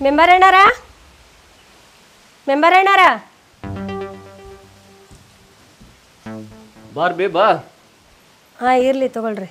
Member ಅಣ್ಣಾರ member ಅಣ್ಣಾರ bar ಬೇ ಬಾ ಹಾಂ ಇರ್ಲಿ ತಗೊಳ್ರಿ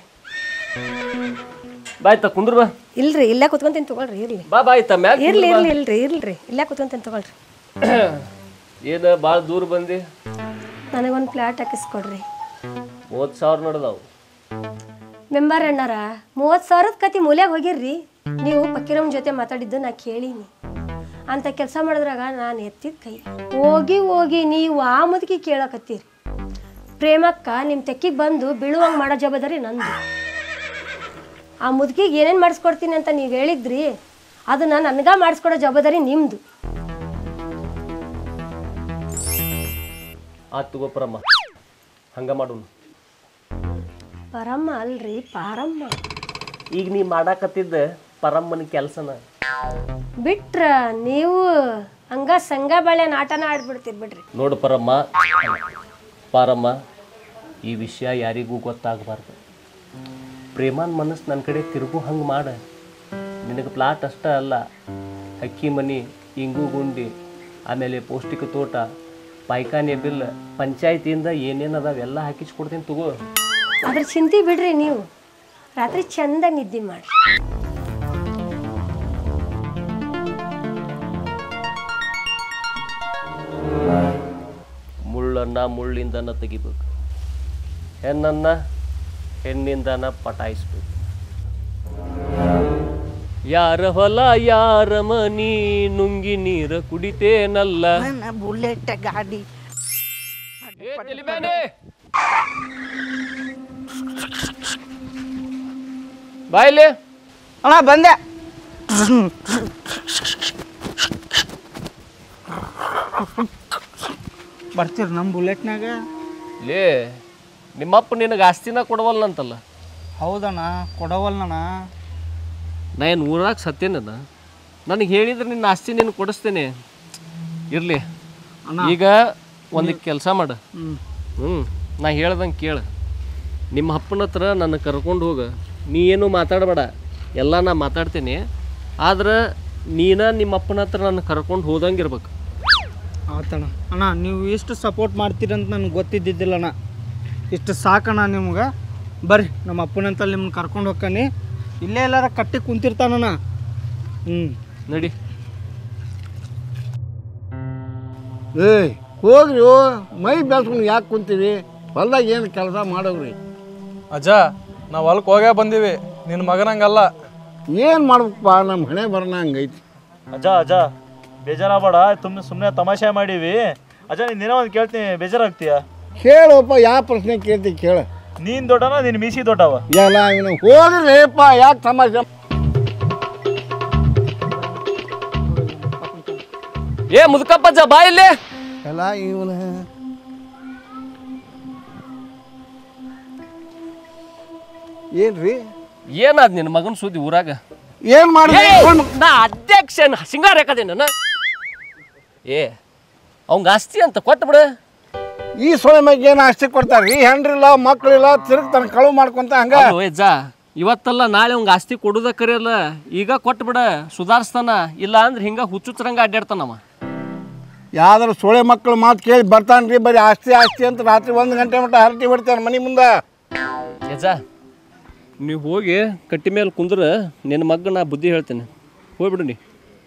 ಬಾ ಆಯ್ತಾ ಕುಂದ್ರ ಬಾ ಇಲ್ರಿ ಇಲ್ಲೇ ಕುತ್ಕೊಂತೀನಿ ತಗೊಳ್ರಿ ಇರ್ಲಿ ಬಾ ಬಾ ಆಯ್ತಾ ಮ್ಯಾಗ ಇರ್ಲಿ ಇರ್ಲಿ ಇಲ್ರಿ ಇಲ್ರಿ ಇಲ್ಲೇ ಕುತ್ಕೊಂತೀನಿ ತಗೊಳ್ರಿ ಏನ ಭಾಳ ದೂರ ಬಂದಿ ನನಗೊಂದು ಫ್ಲ್ಯಾಟ್ ಹಾಕಿಸ್ಕೊಡ್ರಿ ಮೂವತ್ತು ಸಾವಿರ ನಡೆದಾವು ಮೆಂಬರ್ ಅಣ್ಣಾರ ಮೂವತ್ತು ಸಾವಿರದ ಕತಿ ಮೂಲ್ಯಾಗ ಹೋಗಿರ್ರಿ ನೀವು ಪಕ್ಕಿರಮ್ ಜೊತೆ ಮಾತಾಡಿದ್ದು ನಾ ಕೇಳೀನಿ ಅಂತ ಕೆಲಸ ಮಾಡಿದ್ರಾಗ ನಾನು ಎತ್ತಿದ ಕೈ ಹೋಗಿ ಹೋಗಿ ನೀವು ಆ ಮುದುಕಿ ಕೇಳಕತ್ತೀರಿ ಪ್ರೇಮಕ್ಕ ನಿಮ್ಮ ತೆಕ್ಕಿಗೆ ಬಂದು ಬೀಳುವಂಗೆ ಮಾಡೋ ಜವಾಬ್ದಾರಿ ನಂದು ಆ ಮುದುಕಿಗೆ ಏನೇನು ಮಾಡಿಸ್ಕೊಡ್ತೀನಿ ಅಂತ ನೀವು ಹೇಳಿದ್ರಿ ಅದನ್ನ ನನಗ ಮಾಡಿಸ್ಕೊಡೋ ಜವಾಬ್ದಾರಿ ನಿಮ್ಮದು ಆತ್ ತಗೋ ಪರಮ್ಮ ಹಂಗ ಮಾಡೋನು ಪರಮ್ಮ ಅಲ್ರಿ ಪಾರಮ್ಮ ಈಗ ನೀ ಮಾಡಾಕತ್ತಿದ್ದ ಪರಮ್ಮನ ಕೆಲಸನ ಬಿಟ್ರ ನೀವು ಹಂಗ ಸಂಘ ಬಾಳೆ ನಾಟನ ಆಡ್ಬಿಡ್ತೀರಿ ಬಿಡ್ರಿ ನೋಡು ಪರಮ್ಮ ಪಾರಮ್ಮ ಈ ವಿಷಯ ಯಾರಿಗೂ ಗೊತ್ತಾಗಬಾರ್ದು ಪ್ರೇಮಾನ್ ಮನಸ್ಸು ನನ್ನ ಕಡೆ ತಿರುಗು ಹಂಗೆ ಮಾಡ ನಿನಗೆ ಪ್ಲಾಟ್ ಅಷ್ಟ ಅಲ್ಲ ಅಕ್ಕಿ ಮನಿ ಇಂಗು ಗುಂಡಿ ಆಮೇಲೆ ಪೌಷ್ಟಿಕ ತೋಟ ಪಾಯ್ಖಾನೆ ಬಿಲ್ ಪಂಚಾಯತಿಯಿಂದ ಏನೇನು ಅದಾವ ಎಲ್ಲ ಹಾಕಿಸ್ಕೊಡ್ತೀನಿ ತಗೋ ಅದ್ರ ಚಿಂತೆ ಬಿಡ್ರಿ ನೀವು ರಾತ್ರಿ ಚಂದ ನಿದ್ದೆ ಮಾಡಿ ಮುಳ್ಳನ್ನ ಮುಳ್ಳಿಂದನ ತೆಗಿಬೇಕು ಹೆಣ್ಣನ್ನ ಹೆಣ್ಣಿಂದನ ಪಟಾಯಿಸ್ಬೇಕು ಯಾರ ಹೊಲ ಯಾರ ಮನಿ ನುಂಗಿ ನೀರ ಕುಡಿತೇನಲ್ಲ ನನ್ನ ಬುಲೆಟ್ ಗಾಡಿ ಏ ತಲಿಬ್ಯಾನೆ! ಬಾಯ್ಲೆ ಅಣ್ಣ ಬಂದೆ ಬರ್ತೀರಿ ನಮ್ಮ ಬುಲೆಟ್ನಾಗ ಲೇ ನಿಮ್ಮಪ್ಪ ನಿನಗೆ ಆಸ್ತಿನ ಕೊಡವಲ್ಲಂತಲ್ಲ ಹೌದಣ್ಣ ಕೊಡವಲ್ಲಣ್ಣ ನಾ ಏನು ಊರಾಗ ಸತ್ತೇನದ ನನಗೆ ಹೇಳಿದ್ರೆ ನಿನ್ನ ಆಸ್ತಿ ನೀನು ಕೊಡಿಸ್ತೇನೆ ಇರಲಿ ಈಗ ಒಂದು ಕೆಲಸ ಮಾಡು ಹ್ಞೂ ಹ್ಞೂ ನಾ ಹೇಳ್ದಂಗೆ ಕೇಳು ನಿಮ್ಮ ಅಪ್ಪನ ಹತ್ರ ನನ್ನ ಕರ್ಕೊಂಡು ಹೋಗ ನೀ ಏನು ಮಾತಾಡಬೇಡ ಎಲ್ಲ ನಾ ಮಾತಾಡ್ತೀನಿ ಆದ್ರೆ ನೀನ ನಿಮ್ಮ ಅಪ್ಪನ ಹತ್ರ ನನ್ನ ಕರ್ಕೊಂಡು ಹೋದಂಗೆ ಇರ್ಬೇಕು ಆತಣ್ಣ ಅಣ್ಣ ನೀವು ಇಷ್ಟು ಸಪೋರ್ಟ್ ಮಾಡ್ತೀರಂತ ನನಗೆ ಗೊತ್ತಿದ್ದಿದ್ದಿಲ್ಲಣ್ಣ ಇಷ್ಟು ಸಾಕಣ್ಣ ನಿಮ್ಗೆ ಬರ್ರಿ ನಮ್ಮ ಅಪ್ಪನಂತಲ್ಲಿ ನಿಮ್ಮನ್ನ ಕರ್ಕೊಂಡು ಹೋಗ್ತಾನೆ ಇಲ್ಲೇ ಎಲ್ಲಾರ ಕಟ್ಟಿ ಕುಂತಿರ್ತಾನಣ್ಣ ಹ್ಞೂ ನಡಿ ಏಯ್ ಹೋಗ್ರಿ ಓ ಮೈ ಬೆಳ್ಸ್ಕೊಂಡು ಯಾಕೆ ಕುಂತೀರಿ ಹೊಲ್ದಾಗ ಏನು ಕೆಲಸ ಮಾಡೋಗ್ರಿ ಅಜ್ಜ ನಾವು ಹೊಲಕ್ಕೆ ಹೋಗೇ ಬಂದೀವಿ ನಿನ್ನ ಮಗನಂಗಲ್ಲ ಏನು ಮಾಡ್ಬೇಕಪ್ಪ ನಮ್ಮ ಹಣೆ ಬರೋಣ ಹಂಗೈತಿ ಅಜ್ಜ ಅಜ್ಜ ಬೇಜಾರಾಗಬೇಡ ತುಂಬ ಸುಮ್ಮನೆ ತಮಾಷೆ ಮಾಡೀವಿ ಅಜ್ಜ ನೀನು ಏನೋ ಒಂದು ಕೇಳ್ತೀನಿ ಬೇಜಾರಾಗ್ತೀಯ ಕೇಳಪ್ಪ ಯಾವ ಪ್ರಶ್ನೆ ಕೇಳ್ತಿ ಕೇಳ ನೀನು ದೊಡ್ಡನ ನಿನ್ನ ಮೀಸಿ ದೊಡ್ಡವ ಎಲ್ಲ ಇವನು ಹೋಗ್ರಿಪ್ಪ ಯಾಕೆ ಸಮಾಜ ಏ ಮುದುಕಪ್ಪಜ್ಜ ಬಾ ಇಲ್ಲಿ ಎಲ್ಲ ಇವನ ಏನ್ರಿ ಏನಾದ್ ನಿನ್ನ ಮಗನ ಸುದ್ದಿ ಊರಾಗ ಏನು ಮಾಡಿ ನಾ ಅಧ್ಯಕ್ಷ ಸಿಂಗಾರ ಯಾಕದೇನ ಏ ಅವಂಗ ಆಸ್ತಿ ಅಂತ ಕೊಟ್ಬಿಡು ಈ ಸೊಳೆ ಮ್ಯಾಗ ಏನು ಆಸ್ತಿ ಕೊಡ್ತಾರ್ರಿ ಹೆಂಡ್ರಿಲ್ಲ ಮಕ್ಳಿಲ್ಲ ತಿರುಗ್ತಾನೆ ಕಳು ಮಾಡ್ಕೊಂತ ಹಂಗ ಅಲ್ಲೋ ಯಜ್ಜ ಇವತ್ತಲ್ಲ ನಾಳೆ ಅವಂಗ ಆಸ್ತಿ ಕೊಡುದ ಕರಿಯಲ್ಲ ಈಗ ಕೊಟ್ಬಿಡ ಸುಧಾರಿಸ್ತಾನ ಇಲ್ಲ ಅಂದ್ರೆ ಹಿಂಗ ಹುಚ್ಚುಚ್ರಂಗ ಅಡ್ಡಾಡ್ತಾನವ ಯಾವ್ದಾರು ಸೊಳೆ ಮಕ್ಕಳು ಮಾತು ಕೇಳಿ ಬರ್ತಾನ್ರಿ ಬರೀ ಆಸ್ತಿ ಆಸ್ತಿ ಅಂತ ರಾತ್ರಿ ಒಂದು ಗಂಟೆ ಮಟ್ಟ ಹರಟಿ ಬಿಡ್ತಾನೆ ಮನೆ ಮುಂದೆ ಯಜ್ಜ ನೀವು ಹೋಗಿ ಕಟ್ಟಿ ಮೇಲೆ ಕುಂದ್ರ ನಿನ್ನ ಮಗ ನಾ ಬುದ್ಧಿ ಹೇಳ್ತೇನೆ ಹೋಗ್ಬಿಡು ನೀ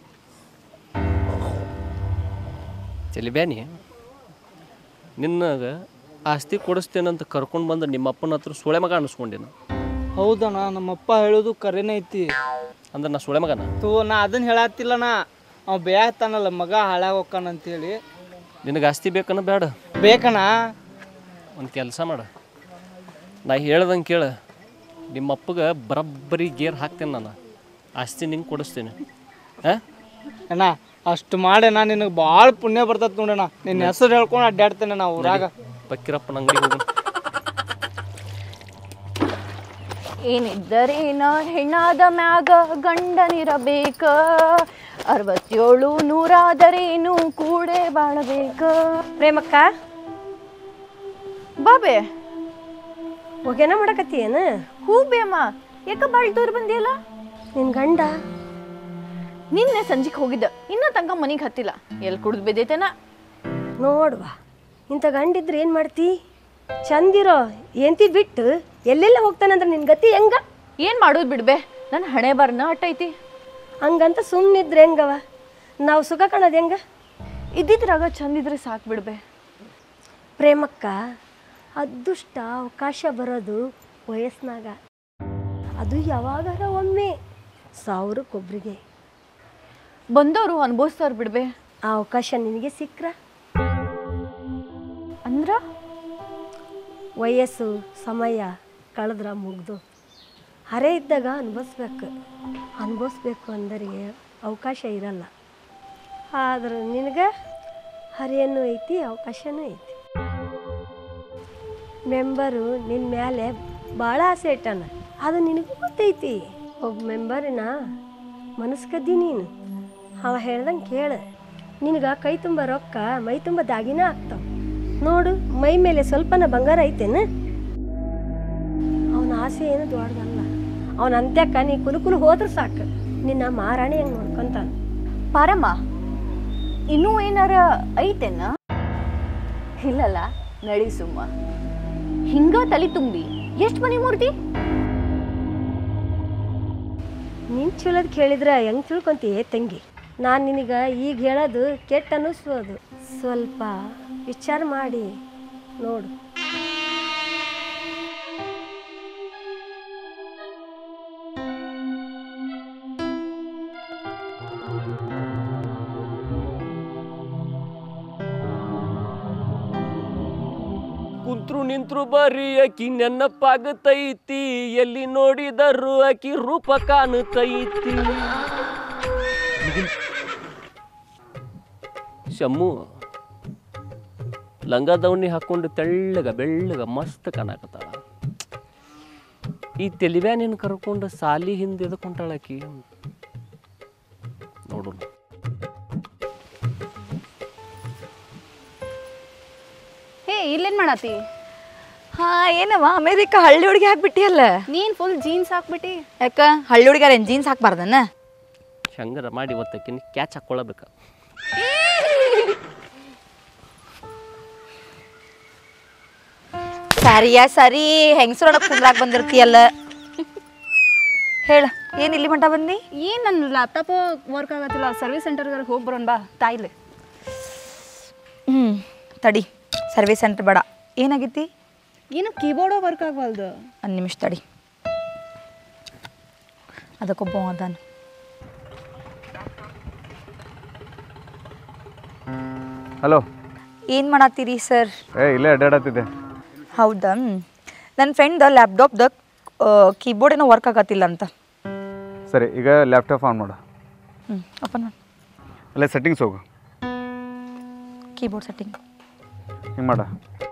ಚಲಿಬ್ಯಾನಿ ನಿನ್ನಾಗ ಆಸ್ತಿ ಕೊಡಿಸ್ತೇನಂತ ಕರ್ಕೊಂಡು ಬಂದು ನಿಮ್ಮ ಅಪ್ಪನ ಹತ್ರ ಸೊಳೆ ಮಗ ಅನಿಸ್ಕೊಂಡೇನು ಹೌದಣ್ಣ ನಮ್ಮಪ್ಪ ಹೇಳೋದು ಕರೆನೇ ಐತಿ ಅಂದ್ರೆ ನಾ ಸೊಳೆ ಮಗನ ತೋ ನಾ ಅದನ್ನ ಹೇಳತ್ತಿಲ್ಲಣ್ಣ ಅವ ಬೇಯಾಗ್ತಾನಲ್ಲ ಮಗ ಹಾಳಾಗ ಹೋಗ್ತಾನ ಅಂತೇಳಿ ನಿನಗೆ ಆಸ್ತಿ ಬೇಕನ್ನ ಬೇಡ ಬೇಕಣ್ಣ ಒಂದು ಕೆಲಸ ಮಾಡ ನಾ ಹೇಳ್ದಂಗೆ ಕೇಳ ನಿಮ್ಮ ಅಪ್ಪಗೆ ಬರಬ್ಬರಿ ಗೇರ್ ಹಾಕ್ತೇನೆ ನಾನು ಆಸ್ತಿ ನಿಂಗೆ ಕೊಡಿಸ್ತೇನೆ ಹಾಂ ಅಣ್ಣ ಅಷ್ಟು ಮಾಡಣ್ಣ ನಿನಗೆ ಭಾಳ ಪುಣ್ಯ ಬರ್ತೈತೆ ನೋಡಣ್ಣ ನಿನ್ನ ಹೆಸರು ಹೇಳ್ಕೊಂಡು ಅಡ್ಡಾಡ್ತೇನೆ ನಾ ಊರಾಗ ಪಕ್ಕಿರಪ್ಪನ ಅಂಗಡಿಗೆ ಹೋಗೋಣ ಏನಿದ್ದರೇನ ಹೆಣ್ಣಾದ ಮ್ಯಾಗ ಗಂಡನಿರಬೇಕ ಅರವತ್ತೇಳು ನೂರಾದರೇನು ಕೂಡೆ ಬಾಳಬೇಕ ಪ್ರೇಮಕ್ಕ ಬಾಬೆ ಹೋಗೇನ ಮಾಡಕತ್ತಿ ಏನು ಹೂ ಬೇಮ್ಮ ಯಾಕ ಬಾಳ್ ದೂರ ಬಂದಿಯಲ್ಲ ನಿನ್ನ ಗಂಡ ನಿನ್ನೆ ಸಂಜಿಗೆ ಹೋಗಿದ್ದ ಇನ್ನ ತನಕ ಮನಿಗೆ ಹತ್ತಿಲ್ಲ ಎಲ್ಲಿ ಕುಡ್ದು ಬಿದ್ದೈತೇನ ನೋಡ್ವ ಇಂಥ ಗಂಡಿದ್ರೆ ಏನು ಮಾಡ್ತಿ ಚಂದಿರೋ ಎಂತಿ ಬಿಟ್ಟು ಎಲ್ಲೆಲ್ಲ ಹೋಗ್ತಾನಂದ್ರೆ ನಿನ್ನ ಗತಿ ಹೆಂಗ ಏನ್ ಮಾಡೋದು ಬಿಡ್ಬೆ ನನ್ನ ಹಣೆ ಬರ್ನ ಅಟ್ಟೈತಿ ಹಂಗಂತ ಸುಮ್ಮನಿದ್ರೆ ಹೆಂಗವ ನಾವು ಸುಖ ಕಾಣೋದು ಹೆಂಗ ಇದ್ದಿದ್ರಾಗ ಚಂದಿದ್ರೆ ಸಾಕು ಬಿಡ್ಬೆ ಪ್ರೇಮಕ್ಕ ಅದೃಷ್ಟ ಅವಕಾಶ ಬರೋದು ವಯಸ್ಸಿನಾಗ ಅದು ಯಾವಾಗಾರ ಒಮ್ಮೆ ಸಾವಿರಕ್ಕೊಬ್ರಿಗೆ ಬಂದವರು ಅನ್ಭವಿಸ್ತಾರ ಬಿಡ್ಬೆ ಆ ಅವಕಾಶ ನಿನಗೆ ಸಿಕ್ಕ್ರ ಅಂದ್ರ ವಯಸ್ಸು ಸಮಯ ಕಳೆದ್ರ ಮುಗ್ದು ಹರೆ ಇದ್ದಾಗ ಅನುಭವಿಸ್ಬೇಕು ಅನುಭವಿಸ್ಬೇಕು ಅಂದರೆ ಅವಕಾಶ ಇರಲ್ಲ ಆದ್ರೆ ನಿನಗೆ ಹರಿಯನ್ನು ಐತಿ ಅವಕಾಶನೂ ಐತಿ ಮೆಂಬರು ನಿನ್ನ ಮೇಲೆ ಭಾಳ ಆಸೆ ಇಟ್ಟಾನ ಅದು ನಿನಗೂ ಗೊತ್ತೈತಿ ಒಬ್ಬ ಮೆಂಬರಿನ ಮನಸ್ಸು ಕದ್ದಿ ನೀನು ಅವ ಹೇಳ್ದಂಗೆ ಕೇಳು ನಿನಗೆ ಕೈ ತುಂಬ ರೊಕ್ಕ ಮೈ ತುಂಬ ದಾಗಿನ ಆಗ್ತಾವ ನೋಡು ಮೈ ಮೇಲೆ ಸ್ವಲ್ಪನ ಬಂಗಾರ ಐತೇನ ಅವನ ಆಸೆ ಏನು ದೊಡ್ಡದಲ್ಲ ಅವನ ಅಂತ್ಯಕ್ಕ ನೀ ಕುಲು ಕುಲು ಹೋದ್ರೆ ಸಾಕು ನಿನ್ನ ಮಾರಾಣಿ ಹೆಂಗೆ ನೋಡ್ಕೊಂತಾನ ಪಾರಮ್ಮ ಇನ್ನೂ ಏನಾರ ಐತೆನ ಇಲ್ಲಲ್ಲ ನಡಿ ಸುಮ್ಮ ಹಿಂಗ ತಲಿ ತುಂಬಿ ಎಷ್ಟು ಮನಿ ಮೂರ್ತಿ ನೀನು ಚಲೋದ್ ಕೇಳಿದ್ರೆ ಹೆಂಗೆ ತಿಳ್ಕೊಂತೀಯ ತಂಗಿ ನಾನು ನಿನಗೆ ಈಗ ಹೇಳೋದು ಕೆಟ್ಟ ಅನ್ನಿಸ್ಬೋದು ಸ್ವಲ್ಪ ವಿಚಾರ ಮಾಡಿ ನೋಡು ಕುಂತ್ರು ನಿಂತ್ರು ಬರೀ ಆಕಿ ನೆನಪಾಗತೈತಿ ಎಲ್ಲಿ ನೋಡಿದರು ಆಕಿ ರೂಪ ಕಾಣತೈತಿ ಶಮ್ಮು ಲಂಗ ದವಣಿ ಹಾಕೊಂಡು ತೆಳ್ಳಗ ಬೆಳ್ಳಗ ಮಸ್ತ್ ಕಾಣಕತ್ತಾಳ ಈ ತೆಲಿವ್ಯಾನಿನ ಕರ್ಕೊಂಡು ಸಾಲಿ ಹಿಂದೆ ಎದಕೊಂಟಾಳ ಆಕಿ ನೋಡು ಹೇ ಇಲ್ಲೇನ್ ಮಾಡತ್ತಿ ಹಾ ಏನವ ಅಮೇರಿಕ ಹಳ್ಳಿ ಹುಡುಗಿ ಹಾಕ್ಬಿಟ್ಟಿಯಲ್ಲ ನೀನ್ ಫುಲ್ ಜೀನ್ಸ್ ಹಾಕ್ಬಿಟ್ಟಿ ಯಾಕ ಹಳ್ಳಿ ಹುಡುಗಾರ ಏನು ಜೀನ್ಸ್ ಹಾಕ್ಬಾರ್ದನ್ನ ಹೆಂಗಾರ ಮಾಡಿ ಇವತ್ತಕ್ಕಿನ ಕ್ಯಾಚ್ ಹಾಕ್ಕೊಳ್ಳಬೇಕು ಸರಿಯಾ ಸರಿ ಹೆಂಗಸರೊಳ ಕುಂದ್ರಾಕ್ ಬಂದಿರ್ತೀಯಲ್ಲ ಹೇಳ ಏನ್ ಇಲ್ಲಿ ಮಟ ಬಂದಿ ಏನ್ ನನ್ನ ಲ್ಯಾಪ್ಟಾಪ್ ವರ್ಕ್ ಆಗತ್ತಿಲ್ಲ ಸರ್ವಿಸ್ ಸೆಂಟರ್ಗಾರ ಹೋಗಿ ಬರೋಣ ಬಾ ತಾಯಿಲೆ ಹ್ಮ್ ತಡಿ ಸರ್ವಿಸ್ ಸೆಂಟರ್ ಬೇಡ ಏನಾಗೈತಿ ಏನು ಕೀಬೋರ್ಡು ವರ್ಕ್ ಆಗವಲ್ದು ಒಂದು ನಿಮಿಷ ತಡಿ ಅದಕ್ಕೊಬ್ಬ ಅದಾನ ಹಲೋ ಏನು ಮಾಡತ್ತೀರಿ ಸರ್ ಏ ಇಲ್ಲೇ ಅಡ್ಡಾಡತ್ತಿದ್ದೆ ಹೌದಾ ನನ್ನ ಫ್ರೆಂಡ್ ಲ್ಯಾಪ್ಟಾಪ್ದ ಕೀಬೋರ್ಡ್ ಏನೋ ವರ್ಕ್ ಆಗತ್ತಿಲ್ಲ ಅಂತ ಸರಿ ಈಗ ಲ್ಯಾಪ್ಟಾಪ್ ಆನ್ ಮಾಡು ಹ್ಞೂ ಓಪನ್ ಅಲ್ಲೇ ಸೆಟ್ಟಿಂಗ್ಸ್ ಹೋಗು ಕೀಬೋರ್ಡ್ ಸೆಟ್ಟಿಂಗ್ ಹಿಂಗೆ ಮಾಡ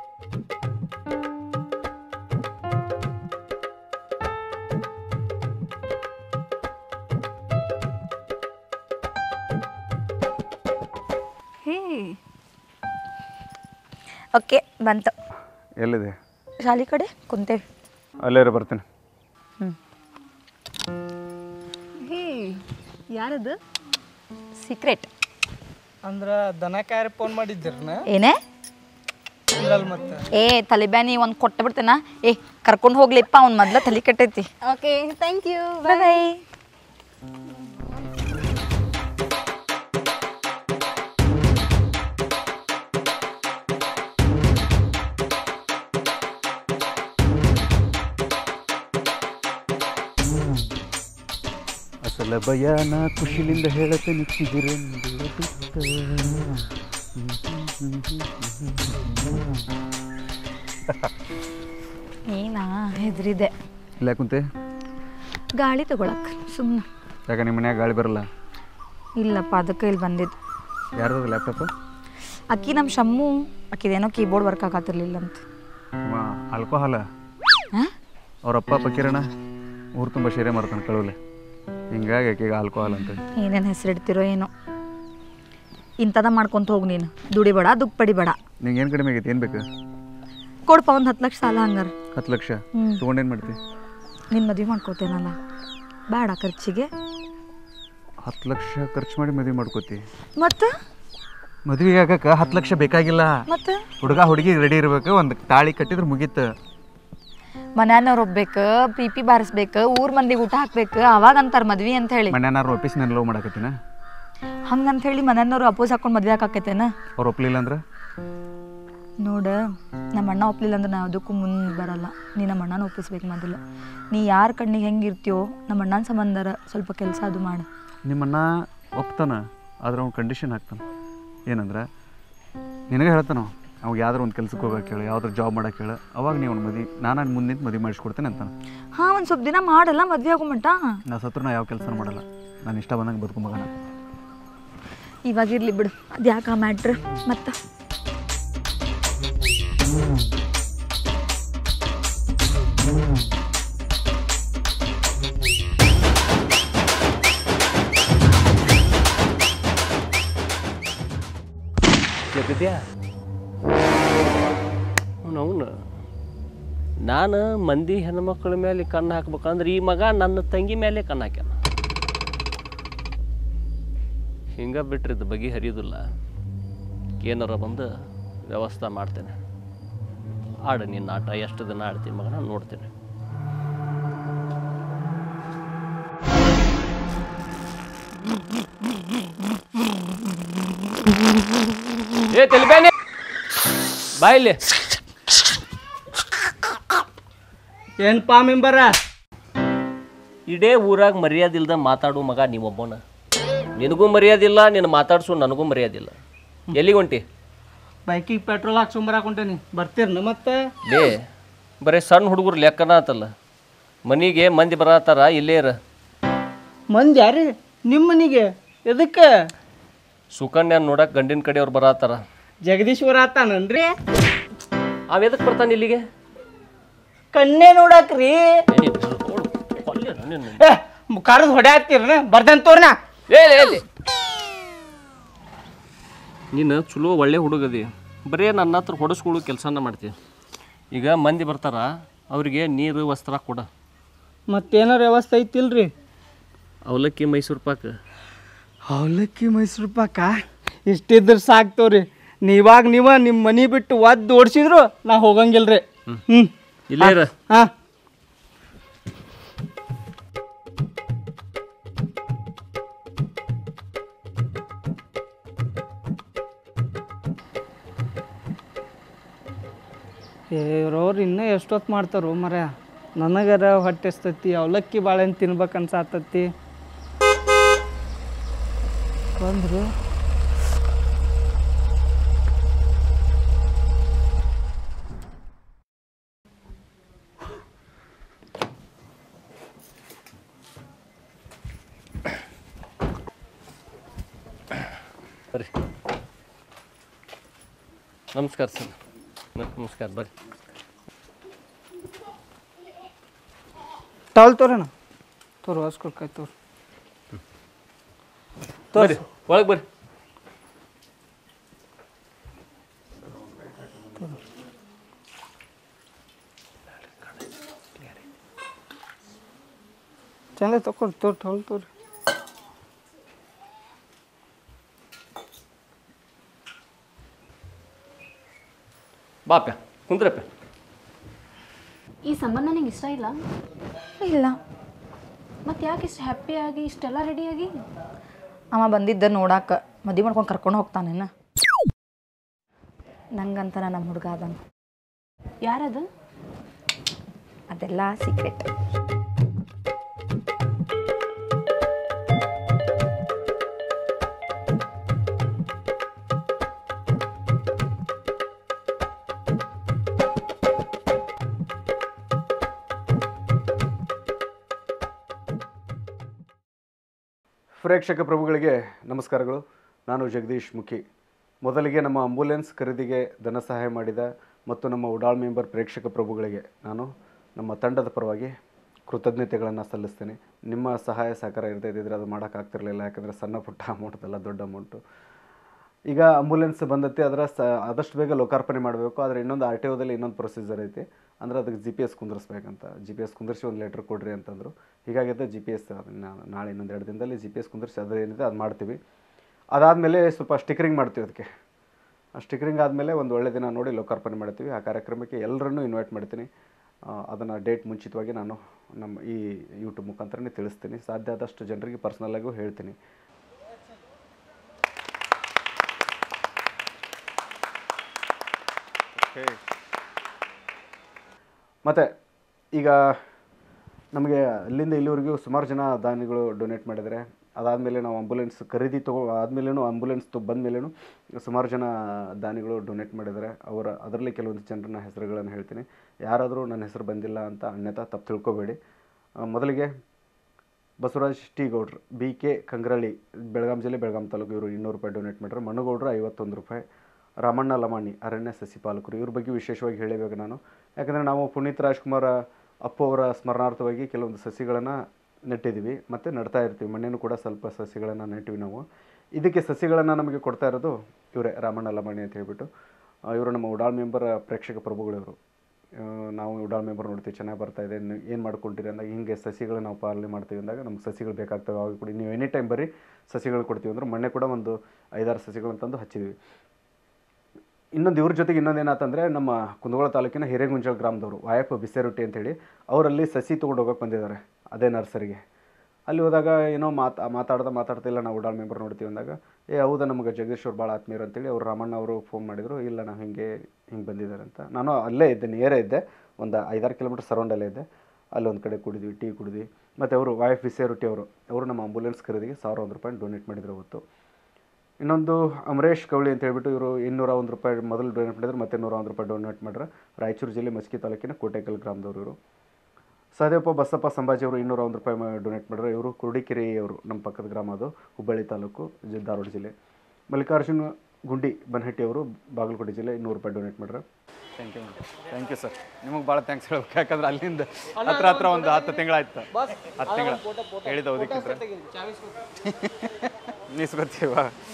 ಹೇ ಓಕೆ ಬಂತು ಎಲ್ಲಿದೆ ಶಾಲಿ ಕಡೆ ಕುಂತೇವಿ ಅಲ್ಲೇ ಇರು ಬರ್ತೀನಿ ಹೇ ಯಾರದು ಸೀಕ್ರೆಟ್ ಅಂದ್ರೆ ದನ ಕಾಯರ್ ಫೋನ್ ಮಾಡಿದ್ದೀರನ ಏನೇ ಇಲ್ಲಲ್ ಮತ್ತೆ ಏ ತಲೆಬ್ಯಾನಿ ಒಂದು ಕೊಟ್ಟು ಬಿಡ್ತೇನ ಏ ಕರ್ಕೊಂಡು ಹೋಗ್ಲಿಪ್ಪ ಅವ್ನ ಮೊದ್ಲ ತಲೆ ಕೆಟ್ಟೈತಿ okay thank you bye bye ಅಸಲ ಭಯನ ಖುಷಿಲಿಂದ ಹೇಳತೇನೆ ಚಿಗುರೆಂದು ಬಿಟ್ಟ. ಏನಾ ಹೆದ್ರಿದೆ ಇಲ್ಲ ಕುಂತೆ ಗಾಳಿ ತಗೊಳಕ್ ಸುಮ್ಮನೆ ಯಾಕೆ ನಿಮ್ಮ ಮನ್ಯಾಗ ಗಾಳಿ ಬರಲ್ಲ ಇಲ್ಲಪ್ಪ ಅದಕ್ಕೆ ಇಲ್ಲಿ ಬಂದಿದ್ದು ಯಾರ್ದು ಲ್ಯಾಪ್ಟಾಪ್ ಅಕ್ಕಿ ನಮ್ಮ ಶಮ್ಮು ಅಕ್ಕಿದೇನೋ ಕೀಬೋರ್ಡ್ ವರ್ಕ್ ಆಗತ್ತಿರ್ಲಿಲ್ಲ ಅಂತ ಆಲ್ಕೋಹಾಲ ಹಾಂ ಅವರಪ್ಪ ಪಕೀರಣ ಊರು ತುಂಬ ಶೇರೆ ಮಾಡ್ತಾನೆ ಕಳುವಲೆ ಹಿಂಗಾಗಿ ಆಕೆಗೆ ಆಲ್ಕೋಹಾಲ್ ಅಂತ ಏನೇನು ಹೆಸರಿಡ್ತಿರೋ ಏನೋ ಇಂಥದ ಮಾಡ್ಕೊಂತ ಹೋಗಿ ನೀನು ದುಡಿಬೇಡ ದುಃಖ ಪಡಿಬೇಡ ನಿಂಗೆ ಏನು ಕಡಿಮೆ ಆಗೈತೆ ಏನು ಬೇಕು ಕೊಡ್ಪ ಒಂದು ಹತ್ತು ಲಕ್ಷ ಸಾಲ ಹಂಗಾರ ಹತ್ತು ಲಕ್ಷ ಹ್ಮ್. ತೊಗೊಂಡೇನು ಮಾಡ್ತಿ ನಿನ್ನ ಮದುವೆ ಮಾಡ್ಕೋತೇನಲ್ಲ ಬೇಡ ಖರ್ಚಿಗೆ ಹತ್ತು ಲಕ್ಷ ಖರ್ಚು ಮಾಡಿ ಮದುವೆ ಮಾಡ್ಕೋತಿ ಮತ್ತೆ ಮದುವೆಗೆ ಆಗಕ್ಕೆ ಹತ್ತು ಲಕ್ಷ ಬೇಕಾಗಿಲ್ಲ ಮತ್ತೆ ಹುಡುಗ ಹುಡುಗಿ ರೆಡಿ ಇರ್ಬೇಕು ಒಂದು ತಾಳಿ ಕಟ್ಟಿದ್ರೆ ಮುಗೀತು ಮನ್ಯಾನವ್ರು ಒಬ್ಬೇಕು ಪಿ ಪಿ ಬಾರಿಸ್ಬೇಕು ಊರ್ ಮಂದಿಗೆ ಊಟ ಹಾಕ್ಬೇಕು ಅವಾಗ ಅಂತಾರ ಮದ್ವಿ ಅಂತ ಹೇಳಿ ಮನ್ಯಾನಾರು ಒಪ್ಪಿಸಿ ನಾನು ಲವ್ ಮಾಡಕತ್ತೀನ ಹಂಗಂತ ಹೇಳಿ ಮನ್ಯಾನವ್ರು ಅಪೋಸ್ ಹಾಕೊಂಡು ಮದ್ವೆ ಹಾಕಾಕೈತೇನ ಅವ್ರು ಒಪ್ಲಿಲ್ಲ ಅಂದ್ರೆ ನೋಡ ನಮ್ಮ ಅಣ್ಣ ಒಪ್ಲಿಲ್ಲ ಅಂದ್ರೆ ನಾ ಅದಕ್ಕೂ ಮುಂದೆ ಬರಲ್ಲ ನೀ ನಮ್ಮ ಅಣ್ಣನ ಒಪ್ಪಿಸ್ಬೇಕು ಮೊದಲು ನೀ ಯಾರ ಕಣ್ಣಿಗೆ ಹೆಂಗಿರ್ತೀಯೋ ನಮ್ಮ ಅಣ್ಣನ ಸಂಬಂಧರ ಸ್ವಲ್ಪ ಕೆಲಸ ಅದು ಮಾಡು ನಿಮ್ಮನ್ನ ಒಪ್ತಾನ ಆದ್ರೆ ಅವ್ನು ಕಂಡೀಷನ್ ಹಾಕ್ತಾನೆ ಏನಂದ್ರೆ ನಿನಗೆ ಹೇಳ್ತಾನ ಅವಾಗ ಯಾವ್ದಾರು ಒಂದು ಕೆಲ್ಸಕ್ಕೆ ಹೋಗಕ್ಕೆ ಹೇಳು ಯಾವ್ದಾರು ಜಾಬ್ ಮಾಡಕ್ಕೆ ಹೇಳು ಅವಾಗ ನೀವು ಅವ್ನು ಮದುವೆ ನಾನು ಮುಂದೆ ನಿಂತು ಮದುವೆ ಮಾಡಿಸ್ಕೊಡ್ತೇನೆ ಅಂತಾನೆ ಹಾಂ ಒಂದು ಸ್ವಲ್ಪ ದಿನ ಮಾಡಲ್ಲ ಮದ್ವೆ ಆಗೋ ಮಟ್ಟ ನಾ ಸತ್ರು ನಾ ಯಾವ ಕೆಲಸ ಮಾಡಲ್ಲ ನಾನು ಇಷ್ಟ ಬಂದಂಗೆ ಬದುಕೊಂಬಗನ ಇವಾಗ ಇರ್ಲಿ ಬಿಡು ಅದು ಯಾಕೆ ಆ ಮ್ಯಾಟ್ರ್ ಮತ್ತೆ ಜಗದ್ಯಾ ಅವನು ನಾನು ಮಂದಿ ಹೆಣ್ಮಕ್ಳ ಮೇಲೆ ಕಣ್ಣು ಹಾಕ್ಬೇಕಂದ್ರೆ ಈ ಮಗ ನನ್ನ ತಂಗಿ ಮೇಲೆ ಕಣ್ಣು ಹಾಕ್ಯಾನ ಹಿಂಗೆ ಬಿಟ್ರಿದ್ದು ಬಗೆ ಹರಿಯೋದಿಲ್ಲ ಏನಾರ ಬಂದು ವ್ಯವಸ್ಥೆ ಮಾಡ್ತೇನೆ ಆಡು ನಿನ್ನ ಆಟ ಎಷ್ಟು ದಿನ ಆಡ್ತೀನಿ ಮಗನ ನೋಡ್ತೇನೆ ಏ ತೆಲಿಬೇನೆ ಬಾಯಿಲಿ ಏನಪ್ಪಾ ಮೆಂಬರ ಇಡೇ ಊರಾಗ ಮರ್ಯಾದಿಲ್ದ ಮಾತಾಡು ಮಗ ನೀವೊಬ್ಬನ ನಿನಗೂ ಮರ್ಯಾದಿಲ್ಲ ನಿನ್ನ ಮಾತಾಡ್ಸು ನನಗೂ ಮರ್ಯಾದಿಲ್ಲ ಎಲ್ಲಿಗೆ ಹೊಂಟಿ ಬೈಕಿಗೆ ಪೆಟ್ರೋಲ್ ಹಾಕ್ಸ್ಕೊಂಬರಾಕೊಂಟೇನಿ ಬರ್ತೀರನ ಮತ್ತೆ ಲೇ ಬರೀ ಸಣ್ಣ ಹುಡುಗರು ಲೆಕ್ಕನ ಆತಲ್ಲ ಮನಿಗೆ ಮಂದಿ ಬರತ್ತಾರ ಇಲ್ಲೇ ಇರ ಮಂದಿ ಯಾರಿ ನಿಮ್ಮ ಮನೆಗೆ ಎದಕ್ಕೆ ಸುಕನ್ಯಾ ನೋಡಕ್ ಗಂಡಿನ ಕಡೆಯವ್ರು ಬರತ್ತಾರ ಜಗದೀಶ್ವರ ಆತಾನನ್ರಿ ಅವ ಎದಕ್ಕೆ ಬರ್ತಾನೆ ಇಲ್ಲಿಗೆ ಕಣ್ಣೇ ನೋಡಾಕ್ರಿ ಏ ಕರೆದು ಹೊಡ್ಯಾಕ್ತಿರ್ನ ಬರ್ದಂತ ತೋರ್ನ ನೀನು ಚಲೋ ಒಳ್ಳೆ ಹುಡುಗದಿ ಬರೀ ನನ್ನ ಹತ್ರ ಹೊಡಸ್ಕೊಳ್ಳೋ ಕೆಲಸನ ಮಾಡ್ತೀವಿ ಈಗ ಮಂದಿ ಬರ್ತಾರ ಅವರಿಗೆ ನೀರು ವಸ್ತ್ರ ಕೊಡ ಮತ್ತೇನಾರ ವ್ಯವಸ್ಥೆ ಐತಿಲ್ರಿ ಅವಲಕ್ಕಿ ಮೈಸೂರು ಪಾಕ್ ಅವಲಕ್ಕಿ ಮೈಸೂರು ಪಾಕ ಇಷ್ಟಿದ್ರೆ ಸಾಕ್ತವ್ರಿ ನೀವಾಗ ನೀವ ನಿಮ್ಮ ಮನೆ ಬಿಟ್ಟು ಒದ್ದು ಓಡಿಸಿದ್ರು ನಾ ಹೋಗಂಗಿಲ್ರಿ ಹ್ಞೂ ಇಲ್ಲೇ ಇರ ಹಾಂ ಇವ್ರವ್ರು ಇನ್ನೂ ಎಷ್ಟೊತ್ತು ಮಾಡ್ತಾರೋ ಮರ ನನಗರ ಹೊಟ್ಟೆ ಎಸ್ತತಿ ಅವಲಕ್ಕಿ ಬಾಳೆಹಣ್ಣು ತಿನ್ಬೇಕು ಅನ್ಸಾತತಿ ಬಂದ್ರು ಬರ್ರಿ ನಮಸ್ಕಾರ ಸರ್ ನಮಸ್ಕಾರ ಬರ್ರಿ ಟವಲ್ ತೋರಣ ತೋರು ಹೊಸ್ಕೊಡ್ಕಾಯ್ ತೋರು ಬರ್ರಿ ಒಳಗೆ ಬರ್ರಿ ಚಂದ ತಕೊಳ್ ತೋರ್ ಟವಲ್ ತೋರಿ ಬಾಪ್ಯ ಕುಂದ್ರಪ್ಪ ಈ ಸಂಬಂಧ ನಿಂಗೆ ಇಷ್ಟ ಇಲ್ಲ ಇಲ್ಲ ಮತ್ತೆ ಯಾಕೆ ಇಷ್ಟು ಹ್ಯಾಪಿಯಾಗಿ ಇಷ್ಟೆಲ್ಲ ರೆಡಿಯಾಗಿ ಅವ ಬಂದಿದ್ದ ನೋಡಾಕ ಮದುವೆ ಮಾಡ್ಕೊಂಡು ಕರ್ಕೊಂಡು ಹೋಗ್ತಾನೇನ ನಂಗಂತ ನಮ್ಮ ಹುಡುಗ ಅದಾನ ಯಾರದು ಅದೆಲ್ಲ ಸೀಕ್ರೆಟ್ ಪ್ರೇಕ್ಷಕ ಪ್ರಭುಗಳಿಗೆ ನಮಸ್ಕಾರಗಳು ನಾನು ಜಗದೀಶ್ ಮುಖಿ ಮೊದಲಿಗೆ ನಮ್ಮ ಆಂಬುಲೆನ್ಸ್ ಖರೀದಿಗೆ ಧನ ಸಹಾಯ ಮಾಡಿದ ಮತ್ತು ನಮ್ಮ ಉಡಾಳ್ ಮೆಂಬರ್ ಪ್ರೇಕ್ಷಕ ಪ್ರಭುಗಳಿಗೆ ನಾನು ನಮ್ಮ ತಂಡದ ಪರವಾಗಿ ಕೃತಜ್ಞತೆಗಳನ್ನು ಸಲ್ಲಿಸ್ತೇನೆ ನಿಮ್ಮ ಸಹಾಯ ಸಹಕಾರ ಇರ್ತಾ ಇದ್ದಿದ್ರೆ ಅದು ಮಾಡೋಕ್ಕಾಗ್ತಿರ್ಲಿಲ್ಲ ಯಾಕಂದರೆ ಸಣ್ಣ ಪುಟ್ಟ ಅಮೌಂಟ್ದಲ್ಲ ದೊಡ್ಡ ಅಮೌಂಟು ಈಗ ಆಂಬುಲೆನ್ಸ್ ಬಂದೈತಿ ಅದರ ಸ ಆದಷ್ಟು ಬೇಗ ಲೋಕಾರ್ಪಣೆ ಮಾಡಬೇಕು ಆದರೆ ಇನ್ನೊಂದು ಆರ್ ಟಿ ಒದಲ್ಲಿ ಇನ್ನೊಂದು ಪ್ರೊಸೀಜರ್ ಐತಿ ಅಂದ್ರೆ ಅದಕ್ಕೆ ಜಿ ಪಿ ಎಸ್ ಕುಂದಿರಿಸ್ಬೇಕಂತ ಜಿ ಪಿ ಎಸ್ ಕುಂದಿರಿಸಿ ಒಂದು ಲೆಟ್ರ್ ಕೊಡ್ರಿ ಅಂತಂದರು ಹೀಗಾಗಿದೆ ಜಿ ಪಿ ಎಸ್ ನಾಳೆ ಇನ್ನೊಂದು ಎರಡು ದಿನದಲ್ಲಿ ಜಿ ಪಿ ಎಸ್ ಕುಂದಿರಿಸಿ ಅದು ಏನಿದೆ ಅದು ಮಾಡ್ತೀವಿ ಅದಾದಮೇಲೆ ಸ್ವಲ್ಪ ಸ್ಟಿಕರಿಂಗ್ ಮಾಡ್ತೀವಿ ಅದಕ್ಕೆ ಆ ಸ್ಟಿಕರಿಂಗ್ ಆದಮೇಲೆ ಒಂದು ಒಳ್ಳೆ ದಿನ ನೋಡಿ ಲೋಕಾರ್ಪಣೆ ಮಾಡ್ತೀವಿ ಆ ಕಾರ್ಯಕ್ರಮಕ್ಕೆ ಎಲ್ಲರನ್ನೂ ಇನ್ವೈಟ್ ಮಾಡ್ತೀನಿ ಅದನ್ನು ಡೇಟ್ ಮುಂಚಿತವಾಗಿ ನಾನು ನಮ್ಮ ಈ ಯೂಟ್ಯೂಬ್ ಮುಖಾಂತರನೇ ತಿಳಿಸ್ತೀನಿ ಸಾಧ್ಯ ಆದಷ್ಟು ಜನರಿಗೆ ಪರ್ಸ್ನಲ್ಲಾಗೂ ಹೇಳ್ತೀನಿ ಮತ್ತು ಈಗ ನಮಗೆ ಅಲ್ಲಿಂದ ಇಲ್ಲಿವರೆಗೂ ಸುಮಾರು ಜನ ದಾನಿಗಳು ಡೊನೇಟ್ ಮಾಡಿದ್ದಾರೆ ಅದಾದಮೇಲೆ ನಾವು ಆಂಬುಲೆನ್ಸ್ ಖರೀದಿ ತಗೋ ಆದಮೇಲೇನು ಆಂಬುಲೆನ್ಸ್ ತು ಬಂದ ಮೇಲೇನು ಸುಮಾರು ಜನ ದಾನಿಗಳು ಡೊನೇಟ್ ಮಾಡಿದ್ದಾರೆ ಅವರ ಅದರಲ್ಲಿ ಕೆಲವೊಂದು ಜನರನ್ನ ಹೆಸರುಗಳನ್ನು ಹೇಳ್ತೀನಿ ಯಾರಾದರೂ ನನ್ನ ಹೆಸರು ಬಂದಿಲ್ಲ ಅಂತ ಅನ್ಯತಾ ತಪ್ಪು ತಿಳ್ಕೊಬೇಡಿ ಆ, ಮೊದಲಿಗೆ ಬಸವರಾಜ್ ಟಿ ಗೌಡ್ರು ಬಿ ಕೆ ಕಂಗ್ರಳ್ಳಿ ಬೆಳಗಾಂ ಜಿಲ್ಲೆ ಬೆಳಗಾಂ ತಾಲೂಕು ಇವರು ಇನ್ನೂರು ರೂಪಾಯಿ ಡೊನೇಟ್ ಮಾಡ್ರೆ ಮನುಗೌಡ್ರು ಐವತ್ತೊಂದು ರೂಪಾಯಿ ರಾಮಣ್ಣ ಲಮಾಣಿ ಅರಣ್ಯ ಸಸಿ ಪಾಲಕರು ಇವ್ರ ಬಗ್ಗೆ ವಿಶೇಷವಾಗಿ ಹೇಳಬೇಕು ನಾನು ಯಾಕಂದರೆ ನಾವು ಪುನೀತ್ ರಾಜ್ಕುಮಾರ್ ಅಪ್ಪು ಅವರ ಸ್ಮರಣಾರ್ಥವಾಗಿ ಕೆಲವೊಂದು ಸಸಿಗಳನ್ನು ನೆಟ್ಟಿದ್ದೀವಿ ಮತ್ತು ನಡ್ತಾ ಇರ್ತೀವಿ ಮಣ್ಣೇನು ಕೂಡ ಸ್ವಲ್ಪ ಸಸಿಗಳನ್ನು ನೆಟ್ಟಿವಿ ನಾವು ಇದಕ್ಕೆ ಸಸಿಗಳನ್ನು ನಮಗೆ ಕೊಡ್ತಾ ಇರೋದು ಇವರೇ ರಾಮಣ್ಣ ಲಮಾಣಿ ಅಂತ ಹೇಳ್ಬಿಟ್ಟು ಇವರು ನಮ್ಮ ಉಡಾಳ್ ಮೆಂಬರ್ ಪ್ರೇಕ್ಷಕ ಪ್ರಭುಗಳಿವರು ಆ, ನಾವು ಉಡಾಳ್ ಮೆಂಬರ್ ನೋಡ್ತೀವಿ ಚೆನ್ನಾಗಿ ಬರ್ತಾ ಇದೆ ಏನು ಮಾಡ್ಕೊಂಡಿರಿ ಅಂದಾಗ ಹಿಂಗೆ ಸಸಿಗಳು ನಾವು ಪಾಲನೆ ಮಾಡ್ತೀವಿ ಅಂದಾಗ ನಮ್ಗೆ ಸಸಿಗಳು ಬೇಕಾಗ್ತವೆ ಅವಾಗ ಕೂಡ ನೀವು ಎನಿ ಟೈಮ್ ಬರ್ರಿ ಸಸಿಗಳು ಕೊಡ್ತೀವಿ ಅಂದ್ರೆ ಮೊನ್ನೆ ಕೂಡ ಒಂದು ಐದಾರು ಸಸಿಗಳು ತಂದು ಹಚ್ಚಿದ್ವಿ ಇನ್ನೊಂದು ಇವ್ರ ಜೊತೆಗೆ ಇನ್ನೊಂದು ಏನಾತಂದರೆ ನಮ್ಮ ಕುಂದಗೋಳ ತಾಲೂಕಿನ ಹಿರೇಗುಂಜಾಳ ಗ್ರಾಮದವರು ವಾಯಪ್ಪ ಬಿಸೆರೊಟ್ಟಿ ಅಂತೇಳಿ ಅವರಲ್ಲಿ ಸಸಿ ತೊಗೊಂಡು ಹೋಗೋಕೆ ಬಂದಿದ್ದಾರೆ ಅದೇ ನರ್ಸರಿಗೆ ಅಲ್ಲಿ ಹೋದಾಗ ಏನೋ ಮಾತು ಮಾತಾಡ್ದ ಮಾತಾಡ್ತಿಲ್ಲ ನಾವು ಉಡಾಳ್ ಮೆಂಬರ್ ನೋಡ್ತೀವಿ ಅಂದಾಗ ಏ ಹೌದಾ ನಮಗೆ ಜಗದೀಶ್ ಅವ್ರು ಭಾಳ ಆತ್ಮೀಯರು ಅಂತೇಳಿ ಅವ್ರು ರಾಮಣ್ಣ ಅವರು ಫೋನ್ ಮಾಡಿದರು ಇಲ್ಲ ನಾವು ಹಿಂಗೆ ಹಿಂಗೆ ಬಂದಿದ್ದಾರೆ ಅಂತ ನಾನು ಅಲ್ಲೇ ಇದ್ದೆ ನಿಯರೇ ಇದ್ದೆ ಒಂದು ಐದಾರು ಕಿಲೋಮೀಟರ್ ಸರೌಂಡಲ್ಲೇ ಇದ್ದೆ ಅಲ್ಲಿ ಒಂದು ಕಡೆ ಕುಡಿದ್ವಿ ಟೀ ಕುಡಿದ್ವಿ ಮತ್ತು ಅವರು ವಾಯಫ್ ಬಿಸೆರೊಟ್ಟಿ ಅವರು ಅವರು ನಮ್ಮ ಆಂಬುಲೆನ್ಸ್ ಖರೀದಿಗೆ ಸಾವಿರ ಒಂದು ರೂಪಾಯಿ ಡೊನೇಟ್ ಮಾಡಿದ್ರು ಅವತ್ತು ಇನ್ನೊಂದು ಅಮರೇಶ್ ಕವಳಿ ಅಂತ ಹೇಳ್ಬಿಟ್ಟು ಇವರು ಇನ್ನೂರ ಒಂದು ರೂಪಾಯಿ ಮೊದಲು ಡೊನೇಟ್ ಮಾಡಿದ್ರು ಮತ್ತೆ ನೂರ ಒಂದು ರೂಪಾಯಿ ಡೊನೇಟ್ ಮಾಡ್ರೆ ರಾಯಚೂರು ಜಿಲ್ಲೆ ಮಸ್ಕಿ ತಾಲೂಕಿನ ಕೋಟೆಕಲ್ ಗ್ರಾಮದವರು ಇವರು ಸಹದೇವಪ್ಪ ಬಸಪ್ಪ ಸಂಭಾಜಿ ಅವರು ಇನ್ನೂರ ಒಂದು ರೂಪಾಯಿ ಡೊನೇಟ್ ಮಾಡಿದ್ರೆ ಇವರು ಕುರುಡಿಕೆರೆ ಅವರು ನಮ್ಮ ಪಕ್ಕದ ಗ್ರಾಮ ಅದು ಹುಬ್ಬಳ್ಳಿ ತಾಲೂಕು ಜಿ- ಧಾರವಾಡ ಜಿಲ್ಲೆ ಮಲ್ಲಿಕಾರ್ಜುನ ಗುಂಡಿ ಬನಹಟ್ಟಿ ಅವರು ಬಾಗಲಕೋಟೆ ಜಿಲ್ಲೆ ಇನ್ನೂರು ರೂಪಾಯಿ ಡೊನೇಟ್ ಮಾಡ್ರೆ thank you thank you sir ನಿಮಗೆ ಭಾಳ ಥ್ಯಾಂಕ್ಸ್ ಹೇಳ್ಬೇಕು ಯಾಕಂದ್ರೆ ಅಲ್ಲಿಂದ ಹತ್ರ ಹತ್ರ ಒಂದು ಹತ್ತು ತಿಂಗಳಾಯ್ತು ಹತ್ತು ತಿಂಗಳ ಹೇಳಿದ ಓದಕ್ಕಿಂತ ನಿಸ್ಕೊತೀವ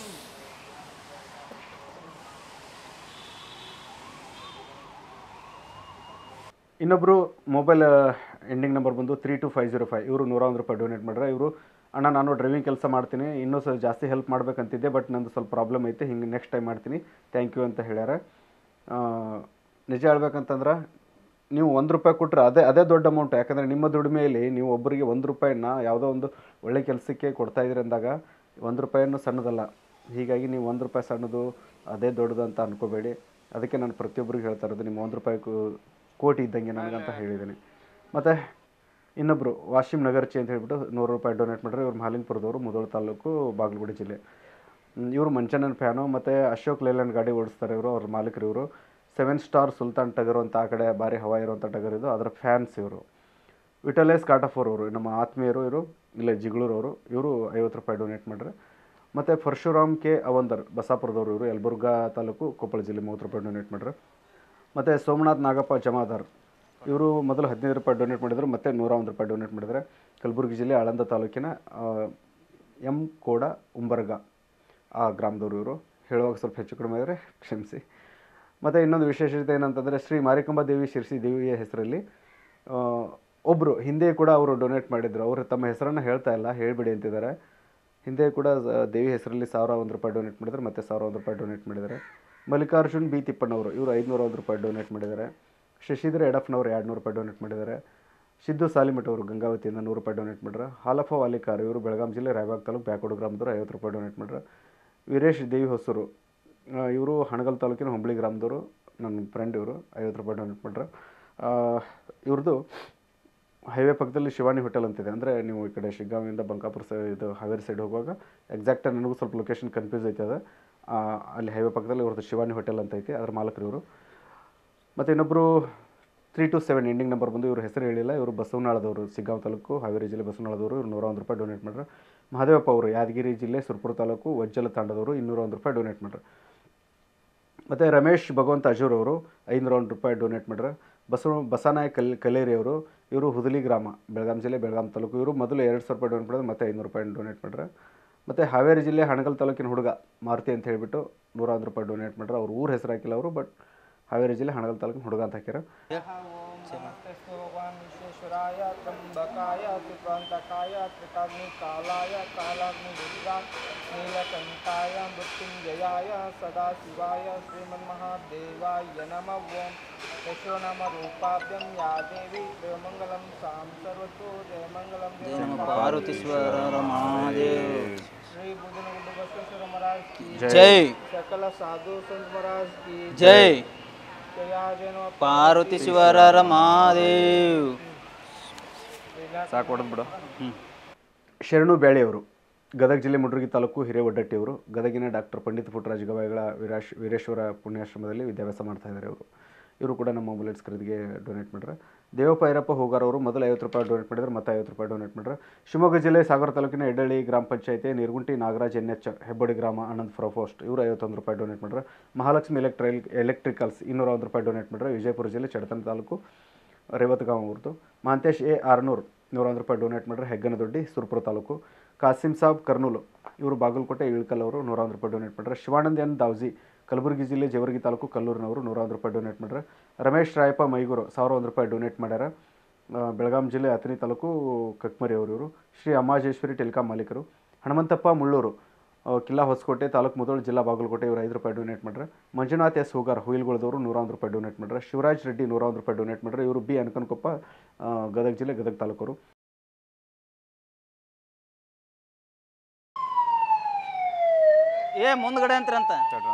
ಇನ್ನೊಬ್ಬರು ಮೊಬೈಲ್ ಎಂಡಿಂಗ್ ನಂಬರ್ ಬಂದು three two five zero five ಇವರು ನೂರ ಒಂದು ರೂಪಾಯಿ ಡೊನೇಟ್ ಮಾಡ್ರೆ ಇವರು ಅಣ್ಣ ನಾನು ಡ್ರೈವಿಂಗ್ ಕೆಲಸ ಮಾಡ್ತೀನಿ ಇನ್ನೂ ಸ್ವಲ್ಪ ಜಾಸ್ತಿ ಹೆಲ್ಪ್ ಮಾಡ್ಬೇಕಂತಿದ್ದೆ ಬಟ್ ನಂದು ಸ್ವಲ್ಪ ಪ್ರಾಬ್ಲಮ್ ಐತೆ ಹಿಂಗೆ ನೆಕ್ಸ್ಟ್ ಟೈಮ್ ಮಾಡ್ತೀನಿ ಥ್ಯಾಂಕ್ ಯು ಅಂತ ಹೇಳ್ಯಾರ ಆ, ನಿಜ ಹೇಳ್ಬೇಕಂತಂದ್ರೆ ನೀವು ಒಂದು ರೂಪಾಯಿ ಕೊಟ್ಟರೆ ಅದೇ ಅದೇ ದೊಡ್ಡ ಅಮೌಂಟ್ ಯಾಕಂದರೆ ನಿಮ್ಮ ದುಡಿಮೆಯಲ್ಲಿ ನೀವು ಒಬ್ಬರಿಗೆ ಒಂದು ರೂಪಾಯಿನ ಯಾವುದೋ ಒಂದು ಒಳ್ಳೆ ಕೆಲಸಕ್ಕೆ ಕೊಡ್ತಾ ಇದ್ದೀರಿ ಅಂದಾಗ ಒಂದು ರೂಪಾಯಿನೂ ಸಣ್ಣದಲ್ಲ ಹೀಗಾಗಿ ನೀವು ಒಂದು ರೂಪಾಯಿ ಸಣ್ಣದು ಅದೇ ದೊಡ್ಡದು ಅಂತ ಅನ್ಕೋಬೇಡಿ ಅದಕ್ಕೆ ನಾನು ಪ್ರತಿಯೊಬ್ಬರಿಗೆ ಹೇಳ್ತಾ ಇರೋದು ನಿಮ್ಮ ಒಂದು ರೂಪಾಯಿ ಕೋ- ಕೋಟಿ ಇದ್ದಂಗೆ ನನಗಂತ ಹೇಳಿದ್ದೀನಿ ಮತ್ತು ಇನ್ನೊಬ್ಬರು ವಾಶಿಮ್ ನಗರ್ಚಿ ಅಂತ ಹೇಳ್ಬಿಟ್ಟು ನೂರು ರೂಪಾಯಿ ಡೊನೇಟ್ ಮಾಡಿದ್ರೆ ಇವ್ರು ಮಾಲಿಂಗ್ಪುರದವರು ಮುದೋಳ ತಾಲೂಕು ಬಾಗಲಕೋಟೆ ಜಿಲ್ಲೆ ಹ್ಮ್, ಇವರು ಮಂಚನನ್ ಫ್ಯಾನು ಮತ್ತು ಅಶೋಕ್ ಲೇಲ್ಯಾಂಡ್ ಗಾಡಿ ಓಡಿಸ್ತಾರೆ ಇವರು ಅವ್ರ ಮಾಲೀಕರು ಇವರು ಸೆವೆನ್ ಸ್ಟಾರ್ ಸುಲ್ತಾನ್ ಟಗರು ಅಂತ ಆ ಕಡೆ ಭಾರಿ ಹವಾ ಇರುವಂಥ ಟಗರ್ ಇದು ಅದರ ಫ್ಯಾನ್ಸ್ ಇವರು ವಿಟಲೇಸ್ ಕಾಟಫೋರ್ ಅವರು ನಮ್ಮ ಆತ್ಮೀಯರು ಇವರು ಇಲ್ಲೇ ಜಿಗಳೂರವರು ಇವರು ಐವತ್ತು ರೂಪಾಯಿ ಡೊನೇಟ್ ಮಾಡ್ರೆ ಮತ್ತು ಪರಶುರಾಮ್ ಕೆ ಅವಂದರ್ ಬಸಾಪುರದವರು ಇವರು ಯಲಬುರ್ಗಾ ತಾಲೂಕು ಕೊಪ್ಪಳ ಜಿಲ್ಲೆ ಮೂವತ್ತು ರೂಪಾಯಿ ಡೊನೇಟ್ ಮಾಡ್ರೆ ಮತ್ತು ಸೋಮನಾಥ್ ನಾಗಪ್ಪ ಜಮಾದಾರ್ ಇವರು ಮೊದಲು ಹದಿನೈದು ರೂಪಾಯಿ ಡೊನೇಟ್ ಮಾಡಿದರು ಮತ್ತೆ ನೂರ ಒಂದು ರೂಪಾಯಿ ಡೊನೇಟ್ ಮಾಡಿದ್ದಾರೆ ಕಲಬುರಗಿ ಜಿಲ್ಲೆ ಆಳಂದ ತಾಲೂಕಿನ ಆ, ಎಂ ಕೋಡ ಉಂಬರ್ಗ ಆ ಗ್ರಾಮದವರು ಇವರು ಹೇಳುವಾಗ ಸ್ವಲ್ಪ ಹೆಚ್ಚು ಕಡಿಮೆ ಆದರೆ ಕ್ಷಮಿಸಿ ಮತ್ತು ಇನ್ನೊಂದು ವಿಶೇಷತೆ ಏನಂತಂದರೆ ಶ್ರೀ ಮಾರಿಕಂಬ ದೇವಿ ಶಿರ್ಸಿ ದೇವಿಯ ಹೆಸರಲ್ಲಿ ಒಬ್ಬರು ಹಿಂದೆ ಕೂಡ ಅವರು ಡೊನೇಟ್ ಮಾಡಿದ್ರು ಅವರು ತಮ್ಮ ಹೆಸರನ್ನು ಹೇಳ್ತಾ ಇಲ್ಲ ಹೇಳಿಬಿಡಿ ಅಂತಿದ್ದಾರೆ ಹಿಂದೆ ಕೂಡ ಆ, ದೇವಿ ಹೆಸರಲ್ಲಿ ಸಾವಿರ ಒಂದು ರೂಪಾಯಿ ಡೊನೇಟ್ ಮಾಡಿದ್ದಾರೆ ಮತ್ತು ಸಾವಿರ ಒಂದು ರೂಪಾಯಿ ಡೊನೇಟ್ ಮಾಡಿದ್ದಾರೆ ಮಲ್ಲಿಕಾರ್ಜುನ್ ಬಿ ತಿಪ್ಪಣ್ಣವರು ಇವರು ಐದುನೂರ ಒಂದು ರೂಪಾಯಿ ಡೊನೇಟ್ ಮಾಡಿದ್ದಾರೆ ಶಶಿಧರ ಯಡಪ್ಪನವರು ಎರಡು ನೂರು ರೂಪಾಯಿ ಡೊನೇಟ್ ಮಾಡಿದ್ದಾರೆ ಸಿದ್ದು ಸಾಲಿಮಠ ಅವರು ಗಂಗಾವತಿಯಿಂದ ನೂರು ರೂಪಾಯಿ ಡೊನೇಟ್ ಮಾಡ್ರೆ ಹಾಲಫ ವಾಲಿಕಾರ್ ಇವರು ಬೆಳಗಾಂ ಜಿಲ್ಲೆ ರಾಯಬಾಗ್ ತಾಲೂಕು ಬ್ಯಾಕೋಡು ಗ್ರಾಮದವರು ಐವತ್ತು ರೂಪಾಯಿ ಡೊನೇಟ್ ಮಾಡ್ರೆ ವೀರೇಶ್ ದೇವಿ ಹೊಸೂರು ಇವರು ಹಣಗಲ್ ತಾಲೂಕಿನ ಹುಂಬಳಿ ಗ್ರಾಮದವರು ನನ್ನ ಫ್ರೆಂಡ್ ಇವರು ಐವತ್ತು ರೂಪಾಯಿ ಡೊನೇಟ್ ಮಾಡ್ರೆ ಇವ್ರದ್ದು ಹೈವೇ ಪಕ್ಕದಲ್ಲಿ ಶಿವಾನಿ ಹೋಟೆಲ್ ಅಂತಿದೆ ಅಂದರೆ ನೀವು ಈ ಕಡೆ ಶಿಗ್ಗಾಂವಿಂದ ಬಂಕಾಪುರ ಸೈಡ್ ಇದು ಹಾವೇರಿ ಸೈಡ್ ಹೋಗುವಾಗ ಎಕ್ಸಾಕ್ಟ್ ನನಗೂ ಸ್ವಲ್ಪ ಲೊಕೇಶನ್ ಕನ್ಫ್ಯೂಸ್ ಐತೆ ಅದು ಆ, ಅಲ್ಲಿ ಹೈವೇ ಪಕ್ಕದಲ್ಲಿ ಇವ್ರದ್ದು ಶಿವಾನಿ ಹೋಟೆಲ್ ಅಂತ ಐತಿ ಅದ್ರ ಮಾಲಕರು ಇವರು ಮತ್ತು ಇನ್ನೊಬ್ಬರು three two seven ending number ಬಂದು ಇವ್ರ ಹೆಸರು ಹೇಳಿಲ್ಲ ಇವರು ಬಸವನಾಳದವರು ಸಿಗ್ಗಾಂವ್ ತಾಲೂಕು ಹಾವೇರಿ ಜಿಲ್ಲೆ ಬಸವನಾಳದವರು ಇವ್ರು ನೂರ ಒಂದು ರೂಪಾಯಿ ಡೊನೇಟ್ ಮಾಡ್ರೆ ಮಹಾದೇವಪ್ಪ ಅವರು ಯಾದಗಿರಿ ಜಿಲ್ಲೆ ಸುರ್ಪುರ ತಾಲೂಕು ವಜ್ಜಲ ತಾಂಡದವರು ಇನ್ನೂರ ಒಂದು ರೂಪಾಯಿ ಡೊನೇಟ್ ಮಾಡ್ರೆ ಮತ್ತು ರಮೇಶ್ ಭಗವಂತ ಅಜೂರ್ ಅವರು ಐನೂರ ಒಂದು ರೂಪಾಯಿ ಡೊನೇಟ್ ಮಾಡ್ರೆ ಬಸವ ಬಸನಾಯ್ ಕಲ್ ಕಲೇರಿ ಅವರು ಇವರು ಹುದಲಿ ಗ್ರಾಮ ಬೆಳಗಾಂ ಜಿಲ್ಲೆ ಬೆಳಗಾಂ ತಾಲೂಕು ಇವರು ಮೊದಲು ಎರಡು ಸಾವಿರ ರೂಪಾಯಿ ಡೊನೇಟ್ ಮಾಡಿದ್ರೆ ಮತ್ತೆ ಐನೂರು ರೂಪಾಯಿ ಡೊನೇಟ್ ಮಾಡ್ರೆ ಮತ್ತು ಹಾವೇರಿ ಜಿಲ್ಲೆ ಹಣಗಲ್ ತಾಲೂಕಿನ ಹುಡುಗ ಮಾರುತಿ ಅಂತ ಹೇಳಿಬಿಟ್ಟು ನೂರ ಒಂದು ರೂಪಾಯಿ ಡೊನೇಟ್ ಮಾಡ್ರೆ ಅವ್ರ ಊರ ಹೆಸರು ಹಾಕಿಲ್ಲ ಅವರು ಬಟ್ ಹಾವೇರಿ ಜಿಲ್ಲೆ ಹಣಗಲ್ ತಾಲೂಕಿನ ಹುಡುಗ ಅಂತ ಹಾಕ್ಯಾರ ಭಗವಾನ್ ವಿಶ್ವೇಶ್ವರಾಯ ತ್ರಂಬಕಾಯ ತ್ರಿಕಾಂತಕಾಯ ತ್ರಿಕಾಗ್ನಿಕಾಲಾಯ ಕಾಲಾಗ್ನಿ ನೀಲಕಂಠಾಯ ಮೃತ್ಯುಂಜಯಾಯ ಸದಾಶಿವಾಯ ಶ್ರೀಮನ್ಮಹಾದೇವಾಯ ನಮಃ ಓಂ ಯಶೋ ನಮ ರೂಪಾಭ್ಯಂ ಯಾ ದೇವಿ ದೇವಮಂಗಲಂ ಸಾಂ ಸರ್ವತೋ ಜಯಮಂಗಲಂ ಪಾರ್ವತೀಶ್ವರ ಮಹಾದೇವ್ ಶ್ರೀ ಬುಧನಗುಡ್ಡ ಬಸವೇಶ್ವರ ಮಹಾರಾಜ್ ಕಿ ಜೈ. ಸಕಲ ಸಾಧು ಸಂತ ಮಹಾರಾಜ್ ಕಿ ಜೈ. ಜಯ ಜಯ ನಮಃ ಪಾರ್ವತೀಶ್ವರರ ಮಹಾದೇವ್ ಸಾಕು ಹೊಡೆದು ಬಿಡು ಶರಣು ಬ್ಯಾಳಿಯವರು ಗದಗ ಜಿಲ್ಲೆ ಮುಡ್ರಗಿ ತಾಲೂಕು ಹಿರೇವಡ್ಡಟ್ಟಿಯವರು ಗದಗಿನ ಡಾಕ್ಟರ್ ಪಂಡಿತ್ ಪುಟ್ಟರಾಜ ಗವಾಯಿಗಳ ವೀರಾಶ್ ವೀರೇಶ್ವರ ಪುಣ್ಯಾಶ್ರಮದಲ್ಲಿ ವಿದ್ಯಾಭ್ಯಾಸ ಮಾಡ್ತಾ ಇದ್ದಾರೆ ಅವರು ಇವರು ಕೂಡ ನಮ್ಮ ಆಂಬುಲೆನ್ಸ್ ಖರೀದಿಗೆ ಡೊನೇಟ್ ಮಾಡ್ರೆ ದೇವಪ್ಪ ಐರಪ್ಪ ಹೋಗಾರ್ ಅವರು ಮೊದಲು ಐವತ್ತು ರೂಪಾಯಿ ಡೊನೇಟ್ ಮಾಡಿದ್ರೆ ಮತ್ತೆ ಐವತ್ತು ರೂಪಾಯಿ ಡೊನೇಟ್ ಮಾಡ್ರೆ ಶಿವಮೊಗ್ಗ ಜಿಲ್ಲೆ ಸಾಗರ ತಾಲೂಕಿನ ಎಡಳ್ಳಿ ಗ್ರಾಮ ಪಂಚಾಯತಿ ನೀರ್ಗುಂಟಿ ನಾಗರಾಜ್ ಎನ್ ಎಚ್ ಹೆಬ್ಬಡಿ ಗ್ರಾಮ ಆನಂದ್ ಫ್ರೋಫೋಸ್ಟ್ ಇವರು ಐವತ್ತೊಂದು ರೂಪಾಯಿ ಡೊನೇಟ್ ಮಾಡ್ರೆ ಮಹಾಲಕ್ಷ್ಮಿ ಎಲೆಕ್ಟ್ರೈಲ್ ಎಲೆಕ್ಟ್ರಿಕಲ್ಸ್ ಇನ್ನೂರ ಒಂದು ರೂಪಾಯಿ ಡೊನೇಟ್ ಮಾಡ್ರೆ ವಿಜಯಪುರ ಜಿಲ್ಲೆ ಚಡತನ ತಾಲೂಕು ರೇವತ್ಗಾಂವ್ ಅವ್ರದ್ದು ಮಹಾಂತೇಶ್ ಎ ಆರ್ನೂರು ನೂರ ಒಂದು ರೂಪಾಯಿ ಡೊನೇಟ್ ಮಾಡ್ರೆ ಹೆಗ್ಗನದೊಡ್ಡಿ ಸುರ್ಪುರ ತಾಲೂಕು ಕಾಸಿಂ ಸಾಬ್ ಕರ್ನೂಲು ಇವರು ಬಾಗಲಕೋಟೆ ಇಳ್ಕಲ್ ಅವರು ನೂರ ಒಂದು ರೂಪಾಯಿ ಡೊನೇಟ್ ಮಾಡ್ರೆ ಶಿವಾನಂದ್ ಎನ್ ದಾವ್ಜಿ ಕಲಬುರಗಿ ಜಿಲ್ಲೆ ಜೇವರ್ಗಿ ತಾಲೂಕು ಕಲ್ಲೂರಿನವರು ನೂರ ಒಂದು ರೂಪಾಯಿ ಡೊನೇಟ್ ಮಾಡ್ರೆ ರಮೇಶ್ ರಾಯಪ್ಪ ಮೈಗೂರು ಸಾವಿರ ಒಂದು ರೂಪಾಯಿ ಡೊನೇಟ್ ಮಾಡ್ಯಾರ ಆ, ಬೆಳಗಾಂ ಜಿಲ್ಲೆ ಅಥಣಿ ತಾಲೂಕು ಕಕ್ಮರಿ ಅವರು ಇವರು ಶ್ರೀ ಅಮ್ಮಾಜೇಶ್ವರಿ ಟೆಲಿಕಾಂ ಮಾಲೀಕರು ಹನುಮಂತಪ್ಪ ಮುಳ್ಳೂರು ಆ, ಕಿಲ್ಲಾ ಹೊಸಕೋಟೆ ತಾಲೂಕು ಮುದೋಳು ಜಿಲ್ಲಾ ಬಾಗಲಕೋಟೆ ಇವರು ಐದು ರೂಪಾಯಿ ಡೊನೇಟ್ ಮಾಡ್ರೆ ಮಂಜುನಾಥ್ ಎಸ್ ಹೂಗಾರ್ ಹುಯಿಲ್ಗೊಳದವರು ನೂರ ಒಂದು ರೂಪಾಯಿ ಡೊನೇಟ್ ಮಾಡ್ರೆ ಶಿವರಾಜ್ ರೆಡ್ಡಿ ನೂರ ಒಂದು ರೂಪಾಯಿ ಡೊನೇಟ್ ಮಾಡ್ರೆ ಇವರು ಬಿ ಅನ್ಕನ್ಕೊಪ್ಪ ಆ, ಗದಗ ಜಿಲ್ಲೆ ಗದಗ ತಾಲೂಕರು ಏ ಮುಂದ್ಗಡೆ ಅಂತ್ರಂತ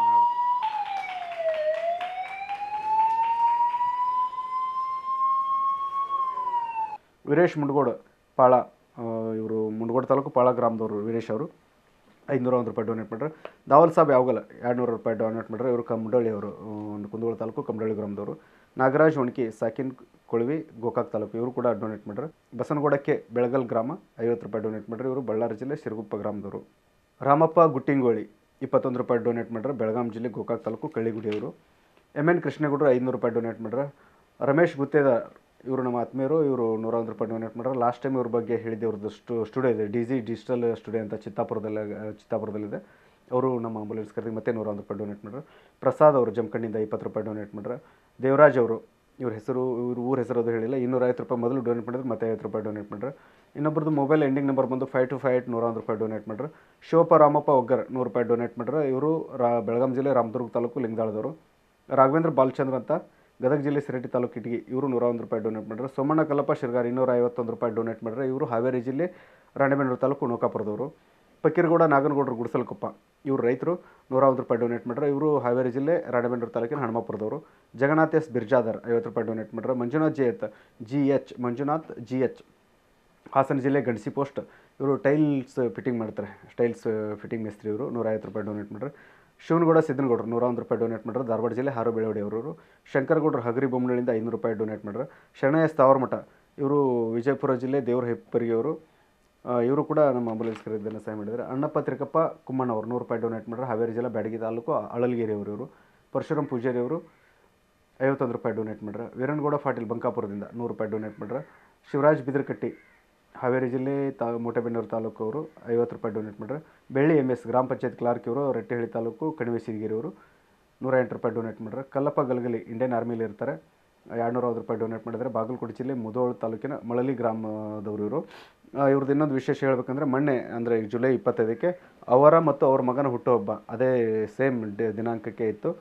ವೀರೇಶ್ ಮುಂಡಗೋಡು ಪಾಳ ಇವರು ಮುಂಡಗೋಡು ತಾಲೂಕು ಪಾಳ ಗ್ರಾಮದವರು ವೀರೇಶ್ ಅವರು ಐದುನೂರ ಒಂದು ರೂಪಾಯಿ ಡೊನೇಟ್ ಮಾಡ್ರೆ ದಾವಲ್ ಸಾಬ್ ಯಾವಾಗಲ್ಲ ಎರಡು ನೂರು ರೂಪಾಯಿ ಡೊನೇಟ್ ಮಾಡ್ರೆ ಇವರು ಕಮ್ಮಡಳ್ಳಿ ಅವರು ಒಂದು ಕುಂದಗೋಳ ತಾಲೂಕು ಕಮ್ಮಡಳ್ಳಿ ಗ್ರಾಮದವರು ನಾಗರಾಜ್ ಒಣಕಿ ಸಾಕಿನ್ ಕೊಳವಿ ಗೋಕಾಕ್ ತಾಲೂಕು ಇವರು ಕೂಡ ಡೊನೇಟ್ ಮಾಡ್ರೆ ಬಸನಗೌಡಕ್ಕೆ ಬೆಳಗಲ್ ಗ್ರಾಮ ಐವತ್ತು ರೂಪಾಯಿ ಡೊನೇಟ್ ಮಾಡ್ರೆ ಇವರು ಬಳ್ಳಾರಿ ಜಿಲ್ಲೆ ಸಿರುಗುಪ್ಪ ಗ್ರಾಮದವರು ರಾಮಪ್ಪ ಗುಟ್ಟಿಂಗೋಳಿ ಇಪ್ಪತ್ತೊಂದು ರೂಪಾಯಿ ಡೊನೇಟ್ ಮಾಡ್ರೆ ಬೆಳಗಾಂ ಜಿಲ್ಲೆ ಗೋಕಾಕ್ ತಾಲೂಕು ಕಳ್ಳಿಗುಡಿಯವರು ಎಮ್ ಎನ್ ಕೃಷ್ಣೇಗೌಡರು ಐದುನೂರು ರೂಪಾಯಿ ಡೊನೇಟ್ ಮಾಡ್ರೆ ರಮೇಶ್ ಗುತ್ತೇದಾರ್ ಇವರು ನಮ್ಮ ಆತ್ಮೀಯರು ಇವರು ನೂರ ಒಂದು ರೂಪಾಯಿ ಡೊನೇಟ್ ಮಾಡ್ರೆ ಲಾಸ್ಟ್ ಟೈಮ್ ಇವ್ರ ಬಗ್ಗೆ ಹೇಳಿದ್ದೆ ಇವ್ರದ್ದು ಸ್ಟು ಸ್ಟುಡಿಯೋ ಇದೆ ಡಿ ಜಿ ಡಿಜಿಟಲ್ ಸ್ಟುಡಿಯೋ ಅಂತ ಚಿತ್ತಾಪುರದಲ್ಲಿ ಚಿತ್ತಾಪುರದಲ್ಲಿದೆ ಅವರು ನಮ್ಮ ಆಂಬುಲೆನ್ಸ್ ಕರೆದಿ ಮತ್ತೆ ನೂರ ಒಂದು ರೂಪಾಯಿ ಡೊನೇಟ್ ಮಾಡ್ರೆ ಪ್ರಸಾದ್ ಅವರು ಜಮಖಂಡಿಂದ ಇಪ್ಪತ್ತು ರೂಪಾಯಿ ಡೊನೇಟ್ ಮಾಡ್ರೆ ದೇವರಾಜ್ ಅವರು ಇವ್ರ ಹೆಸರು ಇವ್ರ ಊರ ಹೆಸರು ಅದು ಹೇಳಿಲ್ಲ ಇನ್ನೂರ ಐವತ್ತು ರೂಪಾಯಿ ಮೊದಲು ಡೊನೇಟ್ ಮಾಡಿದ್ರೆ ಮತ್ತೆ ಐವತ್ತು ರೂಪಾಯಿ ಡೊನೇಟ್ ಮಾಡ್ರೆ ಇನ್ನೊಬ್ರದ್ದು ಮೊಬೈಲ್ ಎಂಡಿಂಗ್ ನಂಬರ್ ಬಂದು ಫೈವ್ ಟು ಫೈವ್ ಏಟ್ ನೂರ ಒಂದು ರೂಪಾಯಿ ಡೊನೇಟ್ ಮಾಡ್ರೆ ಶಿವಪ್ಪ ರಾಮಪ್ಪ ಒಗ್ಗರ್ ನೂರು ರೂಪಾಯಿ ಡೊನೇಟ್ ಮಾಡ್ರೆ ಇವರು ರಾ ಬೆಳಗಾಂ ಜಿಲ್ಲೆ ರಾಮದುರ್ಗ ತಾಲೂಕು ಲಿಂಗದಾಳದವರು ರಾಘವೇಂದ್ರ ಬಾಲಚಂದ್ರ ಅಂತ ಗದಗ ಜಿಲ್ಲೆ ಸಿರಟಿ ತಾಲೂಕು ಇಟಗಿ ಇವರು ನೂರ ಒಂದು ರೂಪಾಯಿ ಡೊನೇಟ್ ಮಾಡ್ರೆ ಸೋಮಣ್ಣ ಕಲ್ಲಪ್ಪ ಶಿರ್ಗಾರ್ ಇನ್ನೂರ ಐವತ್ತೊಂದು ರೂಪಾಯಿ ಡೊನೇಟ್ ಮಾಡ್ರೆ ಇವರು ಹಾವೇರಿ ಜಿಲ್ಲೆ ರಾಣೆಬೆನ್ನೂರು ತಾಲೂಕು ನೌಕಾಪುರದವರು ಪಕ್ಕೀರಗೌಡ ನಾಗನಗೌಡರು ಗುಡಿಸಲ್ಕೊಪ್ಪ ಇವರು ರೈತರು ನೂರ ಒಂದು ರೂಪಾಯಿ ಡೊನೇಟ್ ಮಾಡ್ರೆ ಇವರು ಹಾವೇರಿ ಜಿಲ್ಲೆ ರಾಣೆಬೆನ್ನೂರು ತಾಲೂಕಿನ ಹನುಮಾಪುರದವರು ಜಗನ್ನಾಥ್ ಎಸ್ ಬಿರ್ಜಾದರ್ ಐವತ್ತು ರೂಪಾಯಿ ಡೊನೇಟ್ ಮಾಡ್ರೆ Manjunath G H G H Manjunath G H Hassan ಜಿಲ್ಲೆ ಗಣಸಿ ಪೋಸ್ಟ್ ಇವರು ಟೈಲ್ಸ್ ಫಿಟ್ಟಿಂಗ್ ಮಾಡ್ತಾರೆ ಟೈಲ್ಸ್ ಫಿಟ್ಟಿಂಗ್ ಮೇಸ್ತ್ರಿ ಇವರು ನೂರ ಐವತ್ತು ರೂಪಾಯಿ ಡೊನೇಟ್ ಮಾಡ್ರೆ ಶಿವನಗೌಡ ಸಿದ್ದನಗೌಡರು ನೂರ ಒಂದು ರೂಪಾಯಿ ಡೊನೇಟ್ ಮಾಡ್ರೆ ಧಾರವಾಡ ಜಿಲ್ಲೆ ಹಾರು ಬೆಳವಡಿ ಅವರು ಶಂಕರಗೌಡರು ಹಗರಿ ಬೊಮ್ಮನಹಳ್ಳಿಯಿಂದ ಐನೂರು ರೂಪಾಯಿ ಡೊನೇಟ್ ಮಾಡ್ರೆ ಶರಣಯ್ಯ ಸ್ಥಾವರಮಠ ಇವರು ವಿಜಯಪುರ ಜಿಲ್ಲೆ ದೇವರ ಹೆಪ್ಪರಿಗೆ ಅವರು ಇವರು ಕೂಡ ನಮ್ಮ ಆಂಬುಲೆನ್ಸ್ ಖರೀದಿಯನ್ನು ಸಹಾಯ ಮಾಡಿದ್ದಾರೆ ಅಣ್ಣಪ್ಪ ತ್ರಿಕಪ್ಪ ಕುಮ್ಮಣ್ಣ ಅವರು ನೂರು ರೂಪಾಯಿ ಡೊನೇಟ್ ಮಾಡ್ರೆ ಹಾವೇರಿ ಜಿಲ್ಲೆ ಬ್ಯಾಡಗಿ ತಾಲೂಕು ಅಳಲ್ಗಿರಿ ಅವರು ಇವರು ಪರಶುರಾಮ್ ಪೂಜಾರಿ ಅವರು ಐವತ್ತೊಂದು ರೂಪಾಯಿ ಡೊನೇಟ್ ಮಾಡ್ರೆ ವೀರನಗೌಡ ಪಾಟೀಲ್ ಬಂಕಾಪುರದಿಂದ ನೂರು ರೂಪಾಯಿ ಡೊನೇಟ್ ಮಾಡ್ರೆ ಶಿವರಾಜ್ ಬಿದರ್ಕಟ್ಟಿ ಹಾವೇರಿ ಜಿಲ್ಲೆ ತಾ ಮೋಟೆಬೆನ್ನೂರು ತಾಲೂಕು ಅವರು ಐವತ್ತು ರೂಪಾಯಿ ಡೊನೇಟ್ ಮಾಡ್ರೆ ಬೆಳ್ಳಿ ಎಮ್ ಎಸ್ ಗ್ರಾಮ ಪಂಚಾಯತ್ ಕ್ಲಾರ್ಕ್ ಇವರು ರೆಟ್ಟೆಹಳ್ಳಿ ತಾಲೂಕು ಕಣಿವೆ ಸಿರಿಗಿರಿ ಅವರು ನೂರ ಎಂಟು ರೂಪಾಯಿ ಡೊನೇಟ್ ಮಾಡ್ರೆ ಕಲ್ಲಪ್ಪ ಗಲಗಲಿ ಇಂಡಿಯನ್ ಆರ್ಮಿಲಿ ಇರ್ತಾರೆ ಎರಡುನೂರ ಒಂದು ರೂಪಾಯಿ ಡೊನೇಟ್ ಮಾಡಿದರೆ ಬಾಗಲಕೋಟೆ ಜಿಲ್ಲೆ ಮುದೋಳು ತಾಲೂಕಿನ ಮಳಲಿ ಗ್ರಾಮದವರು ಇವರು ಆ, ಇವ್ರದ್ದು ಇನ್ನೊಂದು ವಿಶೇಷ ಹೇಳ್ಬೇಕಂದ್ರೆ ಮೊನ್ನೆ ಅಂದರೆ ಜುಲೈ ಇಪ್ಪತ್ತೈದಕ್ಕೆ ಅವರ ಮತ್ತು ಅವ್ರ ಮಗನ ಹುಟ್ಟುಹಬ್ಬ ಅದೇ ಸೇಮ್ ದಿನಾಂಕಕ್ಕೆ ಇತ್ತು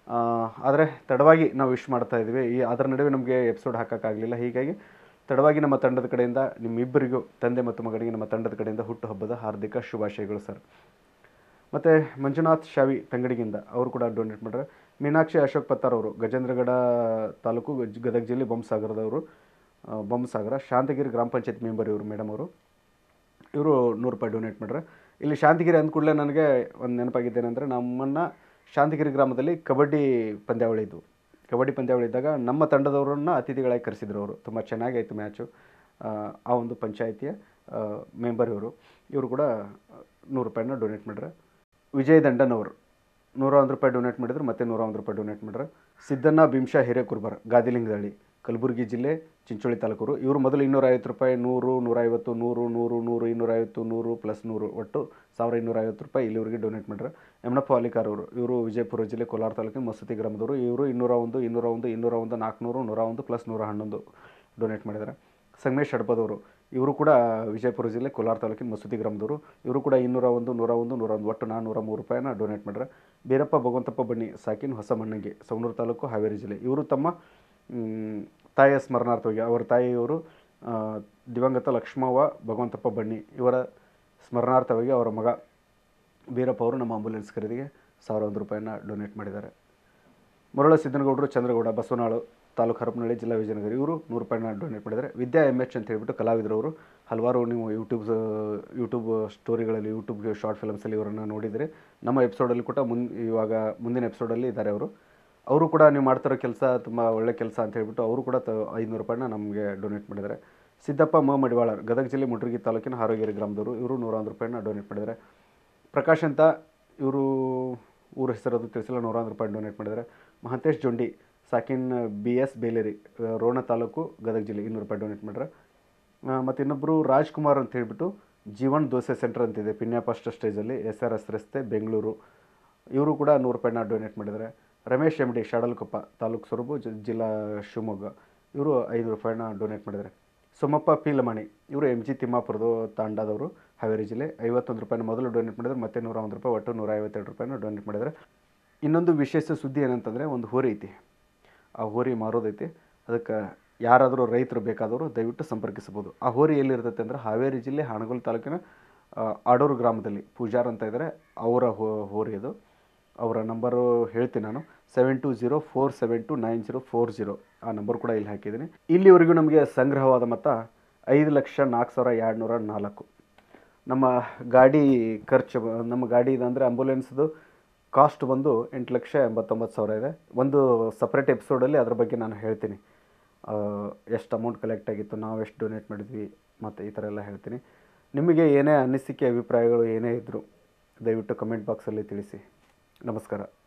ಆದರೆ ತಡವಾಗಿ ನಾವು ವಿಶ್ ಮಾಡ್ತಾ ಇದ್ವಿ ಈ ಅದರ ನಡುವೆ ನಮಗೆ ಎಪಿಸೋಡ್ ಹಾಕೋಕ್ಕಾಗಲಿಲ್ಲ ಹೀಗಾಗಿ ತಡವಾಗಿ ನಮ್ಮ ತಂಡದ ಕಡೆಯಿಂದ ನಿಮ್ಮಿಬ್ಬರಿಗೂ ತಂದೆ ಮತ್ತು ಮಗನಿಗೆ ನಮ್ಮ ತಂಡದ ಕಡೆಯಿಂದ ಹುಟ್ಟುಹಬ್ಬದ ಹಾರ್ದಿಕ ಶುಭಾಶಯಗಳು ಸರ್ ಮತ್ತು ಮಂಜುನಾಥ್ ಶಾವಿ ತಂಗಡಿಗಿಂದ ಅವರು ಕೂಡ ಡೊನೇಟ್ ಮಾಡ್ರೆ ಮೀನಾಕ್ಷಿ ಅಶೋಕ್ ಪತ್ತಾರ್ ಅವರು ಗಜೇಂದ್ರಗಡ ತಾಲೂಕು ಗಜ್- ಗದಗ ಜಿಲ್ಲೆ ಬೊಮ್ಮಸಾಗರದವರು ಆ, ಬೊಮ್ಮಸಾಗರ ಶಾಂತಗಿರಿ ಗ್ರಾಮ ಪಂಚಾಯತ್ ಮೆಂಬರ್ ಇವರು ಮೇಡಮ್ ಅವರು ಇವರು ನೂರು ರೂಪಾಯಿ ಡೊನೇಟ್ ಮಾಡ್ರೆ ಇಲ್ಲಿ ಶಾಂತಗಿರಿ ಅಂದ ಕೂಡಲೇ ನನಗೆ ಒಂದು ನೆನಪಾಗಿದ್ದೇನೆಂದರೆ ನಮ್ಮನ್ನು ಶಾಂತಗಿರಿ ಗ್ರಾಮದಲ್ಲಿ ಕಬಡ್ಡಿ ಪಂದ್ಯಾವಳಿ ಇದ್ವು ಕಬಡ್ಡಿ ಪಂದ್ಯಾವಳಿ ಇದ್ದಾಗ ನಮ್ಮ ತಂಡದವರನ್ನು ಅತಿಥಿಗಳಾಗಿ ಕರೆಸಿದ್ರು ಅವರು ತುಂಬ ಚೆನ್ನಾಗಾಯಿತು ಮ್ಯಾಚು ಆ ಒಂದು ಪಂಚಾಯಿತಿಯ ಮೆಂಬರ್ ಇವರು ಇವರು ಕೂಡ ನೂರು ರೂಪಾಯಿನ ಡೊನೇಟ್ ಮಾಡ್ರೆ ವಿಜಯ್ ದಂಡನ್ ಅವರು ನೂರ ಒಂದು ರೂಪಾಯಿ ಡೊನೇಟ್ ಮಾಡಿದ್ರು ಮತ್ತೆ ನೂರ ಒಂದು ರೂಪಾಯಿ ಡೊನೇಟ್ ಮಾಡ್ರೆ ಸಿದ್ದಣ್ಣ ಭೀಮ್ಶಾ ಹಿರೇಕುರ್ಬರ್ ಗಾದಿಲಿಂಗದಳ್ಳಿ ಕಲಬುರಗಿ ಜಿಲ್ಲೆ ಚಿಂಚೋಳಿ ತಾಲೂಕರು ಇವರು ಮೊದಲು ಇನ್ನೂರೈವತ್ತು ರೂಪಾಯಿ ನೂರು ನೂರೈವತ್ತು ನೂರು ನೂರು ನೂರು ಇನ್ನೂರೈವತ್ತು ನೂರು ಪ್ಲಸ್ ನೂರು ಒಟ್ಟು ಸಾವಿರ ಇನ್ನೂರೈವತ್ತು ರೂಪಾಯಿ ಇಲ್ಲಿವರೆಗೆ ಡೊನೇಟ್ ಮಾಡ್ಯಾರ ಯಮನಪ್ಪ ಅಲಿಕಾರ್ ಅವರು ಇವರು ವಿಜಯಪುರ ಜಿಲ್ಲೆ ಕೋಲಾರ ತಾಲೂಕಿನ ಮಸೂತಿ ಗ್ರಾಮದವರು ಇವರು ಇನ್ನೂರ ಒಂದು ಇನ್ನೂರ ಒಂದು ಇನ್ನೂರ ಒಂದು ನಾಲ್ಕುನೂರು ನೂರ ಒಂದು ಪ್ಲಸ್ ನೂರ ಹನ್ನೊಂದು ಡೊನೇಟ್ ಮಾಡಿದ್ದಾರೆ ಸಂಗಮೇಶ್ ಹಡಪದವರು ಇವರು ಕೂಡ ವಿಜಯಪುರ ಜಿಲ್ಲೆ ಕೋಲಾರ ತಾಲೂಕಿನ ಮಸೂತಿ ಗ್ರಾಮದವರು ಇವರು ಕೂಡ ಇನ್ನೂರ ಒಂದು ನೂರ ಒಂದು ನೂರ ಒಂದು ಒಟ್ಟು ನಾನ್ನೂರ ಮೂರು ರೂಪಾಯಿನ ಡೊನೇಟ್ ಮಾಡ್ಯಾರ ಬೀರಪ್ಪ ಭಗವಂತಪ್ಪ ಬನ್ನಿ ಸಾಕಿನ ಹೊಸ ಮಣ್ಣಂಗಿ ಸವಣೂರು ತಾಲೂಕು ಹಾವೇರಿ ಜಿಲ್ಲೆ ಇವರು ತಮ್ಮ ಮ್, ತಾಯಿಯ ಸ್ಮರಣಾರ್ಥವಾಗಿ ಅವರ ತಾಯಿಯವರು ಆ, ದಿವಂಗತ ಲಕ್ಷ್ಮವ್ವ ಭಗವಂತಪ್ಪ ಬನ್ನಿ ಇವರ ಸ್ಮರಣಾರ್ಥವಾಗಿ ಅವರ ಮಗ ಬೀರಪ್ಪ ಅವರು ನಮ್ಮ ಆಂಬುಲೆನ್ಸ್ ಖರೀದಿಗೆ ಸಾವಿರ ಒಂದು ರೂಪಾಯಿನ ಡೊನೇಟ್ ಮಾಡಿದ್ದಾರೆ ಮರಳ ಸಿದ್ದನಗೌಡರು ಚಂದ್ರಗೌಡ ಬಸವನಾಳು ತಾಲೂಕು ಹರಪನಹಳ್ಳಿ ಜಿಲ್ಲಾ ವಿಜಯನಗರ ಇವರು ನೂರು ರೂಪಾಯಿನ ಡೊನೇಟ್ ಮಾಡಿದ್ದಾರೆ ವಿದ್ಯಾ ಎಮ್ ಎಚ್ ಅಂತ ಹೇಳ್ಬಿಟ್ಟು ಕಲಾವಿದರು ಅವರು ಹಲವಾರು ನೀವು ಯೂಟ್ಯೂಬ್ ಯೂಟ್ಯೂಬ್ ಸ್ಟೋರಿಗಳಲ್ಲಿ ಯೂಟ್ಯೂಬ್ ಶಾರ್ಟ್ ಫಿಲಮ್ಸಲ್ಲಿ ಇವರನ್ನು ನೋಡಿದರೆ ನಮ್ಮ ಎಪಿಸೋಡಲ್ಲಿ ಕೂಡ ಮುನ್ ಇವಾಗ ಮುಂದಿನ ಎಪಿಸೋಡಲ್ಲಿ ಇದ್ದಾರೆ ಅವರು ಅವರು ಕೂಡ ನೀವು ಮಾಡ್ತಿರೋ ಕೆಲಸ ತುಂಬ ಒಳ್ಳೆ ಕೆಲಸ ಅಂತ ಹೇಳ್ಬಿಟ್ಟು ಅವರು ಕೂಡ ತ ಐದುನೂರು ರೂಪಾಯಿನ ನಮಗೆ ಡೊನೇಟ್ ಮಾಡಿದ್ದಾರೆ ಸಿದ್ದಪ್ಪ ಮ ಮಡಿವಾಳರ್ ಗದಗ ಜಿಲ್ಲೆ ಮುಡ್ರಗಿ ತಾಲೂಕಿನ ಹಾರೋಗೇರಿ ಗ್ರಾಮದವರು ಇವರು ನೂರ ಒಂದು ರೂಪಾಯಿನ ಡೊನೇಟ್ ಮಾಡಿದ್ದಾರೆ ಪ್ರಕಾಶ್ ಅಂತ ಇವರು ಊರ ಹೆಸರದು ತಿಳಿಸಿಲ್ಲ ನೂರ ಒಂದು ರೂಪಾಯಿ ಡೊನೇಟ್ ಮಾಡಿದ್ದಾರೆ ಮಹಂತೇಶ್ ಜೊಂಡಿ ಸಾಕಿನ್ ಬಿ ಎಸ್ ಬೇಲೇರಿ ಆ, ರೋಣ ತಾಲೂಕು ಗದಗ ಜಿಲ್ಲೆ ಇನ್ನೂರು ರೂಪಾಯಿ ಡೊನೇಟ್ ಮಾಡ್ರೆ ಮತ್ತು ಇನ್ನೊಬ್ಬರು ರಾಜ್ಕುಮಾರ್ ಅಂತ ಹೇಳ್ಬಿಟ್ಟು ಜೀವನ್ ದೋಸೆ ಸೆಂಟರ್ ಅಂತಿದೆ ಪಿನ್ಯಾ ಫಸ್ಟ್ ಸ್ಟೇಜಲ್ಲಿ ಎಸ್ ಆರ್ ಎಸ್ ರಸ್ತೆ ಬೆಂಗಳೂರು ಇವರು ಕೂಡ ನೂರು ರೂಪಾಯಿನ ಡೊನೇಟ್ ಮಾಡಿದ್ದಾರೆ ರಮೇಶ್ ಎಮ್ ಡಿ ಶಾಡಲ್ಕೊಪ್ಪ ತಾಲೂಕು ಸೊರಬು ಜಿ- ಜಿಲ್ಲಾ ಶಿವಮೊಗ್ಗ ಇವರು ಐನೂರು ರೂಪಾಯಿನ ಡೊನೇಟ್ ಮಾಡಿದ್ದಾರೆ ಸೋಮಪ್ಪ ಪೀಲಮಣಿ ಇವರು ಎಮ್ ಜಿ ತಿಮ್ಮಾಪುರದ ತಾಂಡಾದವರು ಹಾವೇರಿ ಜಿಲ್ಲೆ ಐವತ್ತೊಂದು ರೂಪಾಯಿನ ಮೊದಲು ಡೊನೇಟ್ ಮಾಡಿದ್ರೆ ಮತ್ತೆ ನೂರ ಒಂದು ರೂಪಾಯಿ ಒಟ್ಟು ನೂರ ಐವತ್ತೆರಡು ರೂಪಾಯಿನ ಡೊನೇಟ್ ಮಾಡಿದ್ದಾರೆ ಇನ್ನೊಂದು ವಿಶೇಷ ಸುದ್ದಿ ಏನಂತಂದರೆ ಒಂದು ಹೋರಿ ಐತಿ ಆ ಹೋರಿ ಮಾರೋದೈತಿ ಅದಕ್ಕೆ ಯಾರಾದರೂ ರೈತರು ಬೇಕಾದವರು ದಯವಿಟ್ಟು ಸಂಪರ್ಕಿಸಬಹುದು ಆ ಹೋರಿ ಎಲ್ಲಿರ್ತೈತೆ ಅಂದರೆ ಹಾವೇರಿ ಜಿಲ್ಲೆ ಹಾನಗಲ್ ತಾಲೂಕಿನ ಆ, ಆಡೂರು ಗ್ರಾಮದಲ್ಲಿ ಪೂಜಾರ್ ಅಂತ ಇದ್ದಾರೆ ಅವರ ಹೋ ಹೋರಿ ಅದು ಅವರ ನಂಬರು ಹೇಳ್ತೀನಿ ನಾನು seven two zero four seven two nine zero four zero ಆ ನಂಬರ್ ಕೂಡ ಇಲ್ಲಿ ಹಾಕಿದ್ದೀನಿ ಇಲ್ಲಿವರೆಗೂ ನಮಗೆ ಸಂಗ್ರಹವಾದ ಮೊತ್ತ ಐದು ಲಕ್ಷ ನಾಲ್ಕು ಸಾವಿರ ಎರಡು ನೂರ ನಾಲ್ಕು ನಮ್ಮ ಗಾಡಿ ಖರ್ಚು ಬ- ನಮ್ಮ ಗಾಡಿ ಅಂದರೆ ಆಂಬುಲೆನ್ಸ್ದು ಕಾಸ್ಟ್ ಬಂದು ಎಂಟು ಲಕ್ಷ ಎಂಬತ್ತೊಂಬತ್ತು ಸಾವಿರ ಇದೆ ಒಂದು ಸಪ್ರೇಟ್ ಎಪಿಸೋಡಲ್ಲಿ ಅದ್ರ ಬಗ್ಗೆ ನಾನು ಹೇಳ್ತೀನಿ ಎಷ್ಟು ಅಮೌಂಟ್ ಕಲೆಕ್ಟ್ ಆಗಿತ್ತು ನಾವು ಎಷ್ಟು ಡೊನೇಟ್ ಮಾಡಿದ್ವಿ ಮತ್ತು ಈ ಥರ ಎಲ್ಲ ಹೇಳ್ತೀನಿ ನಿಮಗೆ ಏನೇ ಅನಿಸಿಕೆ ಅಭಿಪ್ರಾಯಗಳು ಏನೇ ಇದ್ದರೂ ದಯವಿಟ್ಟು ಕಮೆಂಟ್ ಬಾಕ್ಸಲ್ಲಿ ತಿಳಿಸಿ ನಮಸ್ಕಾರ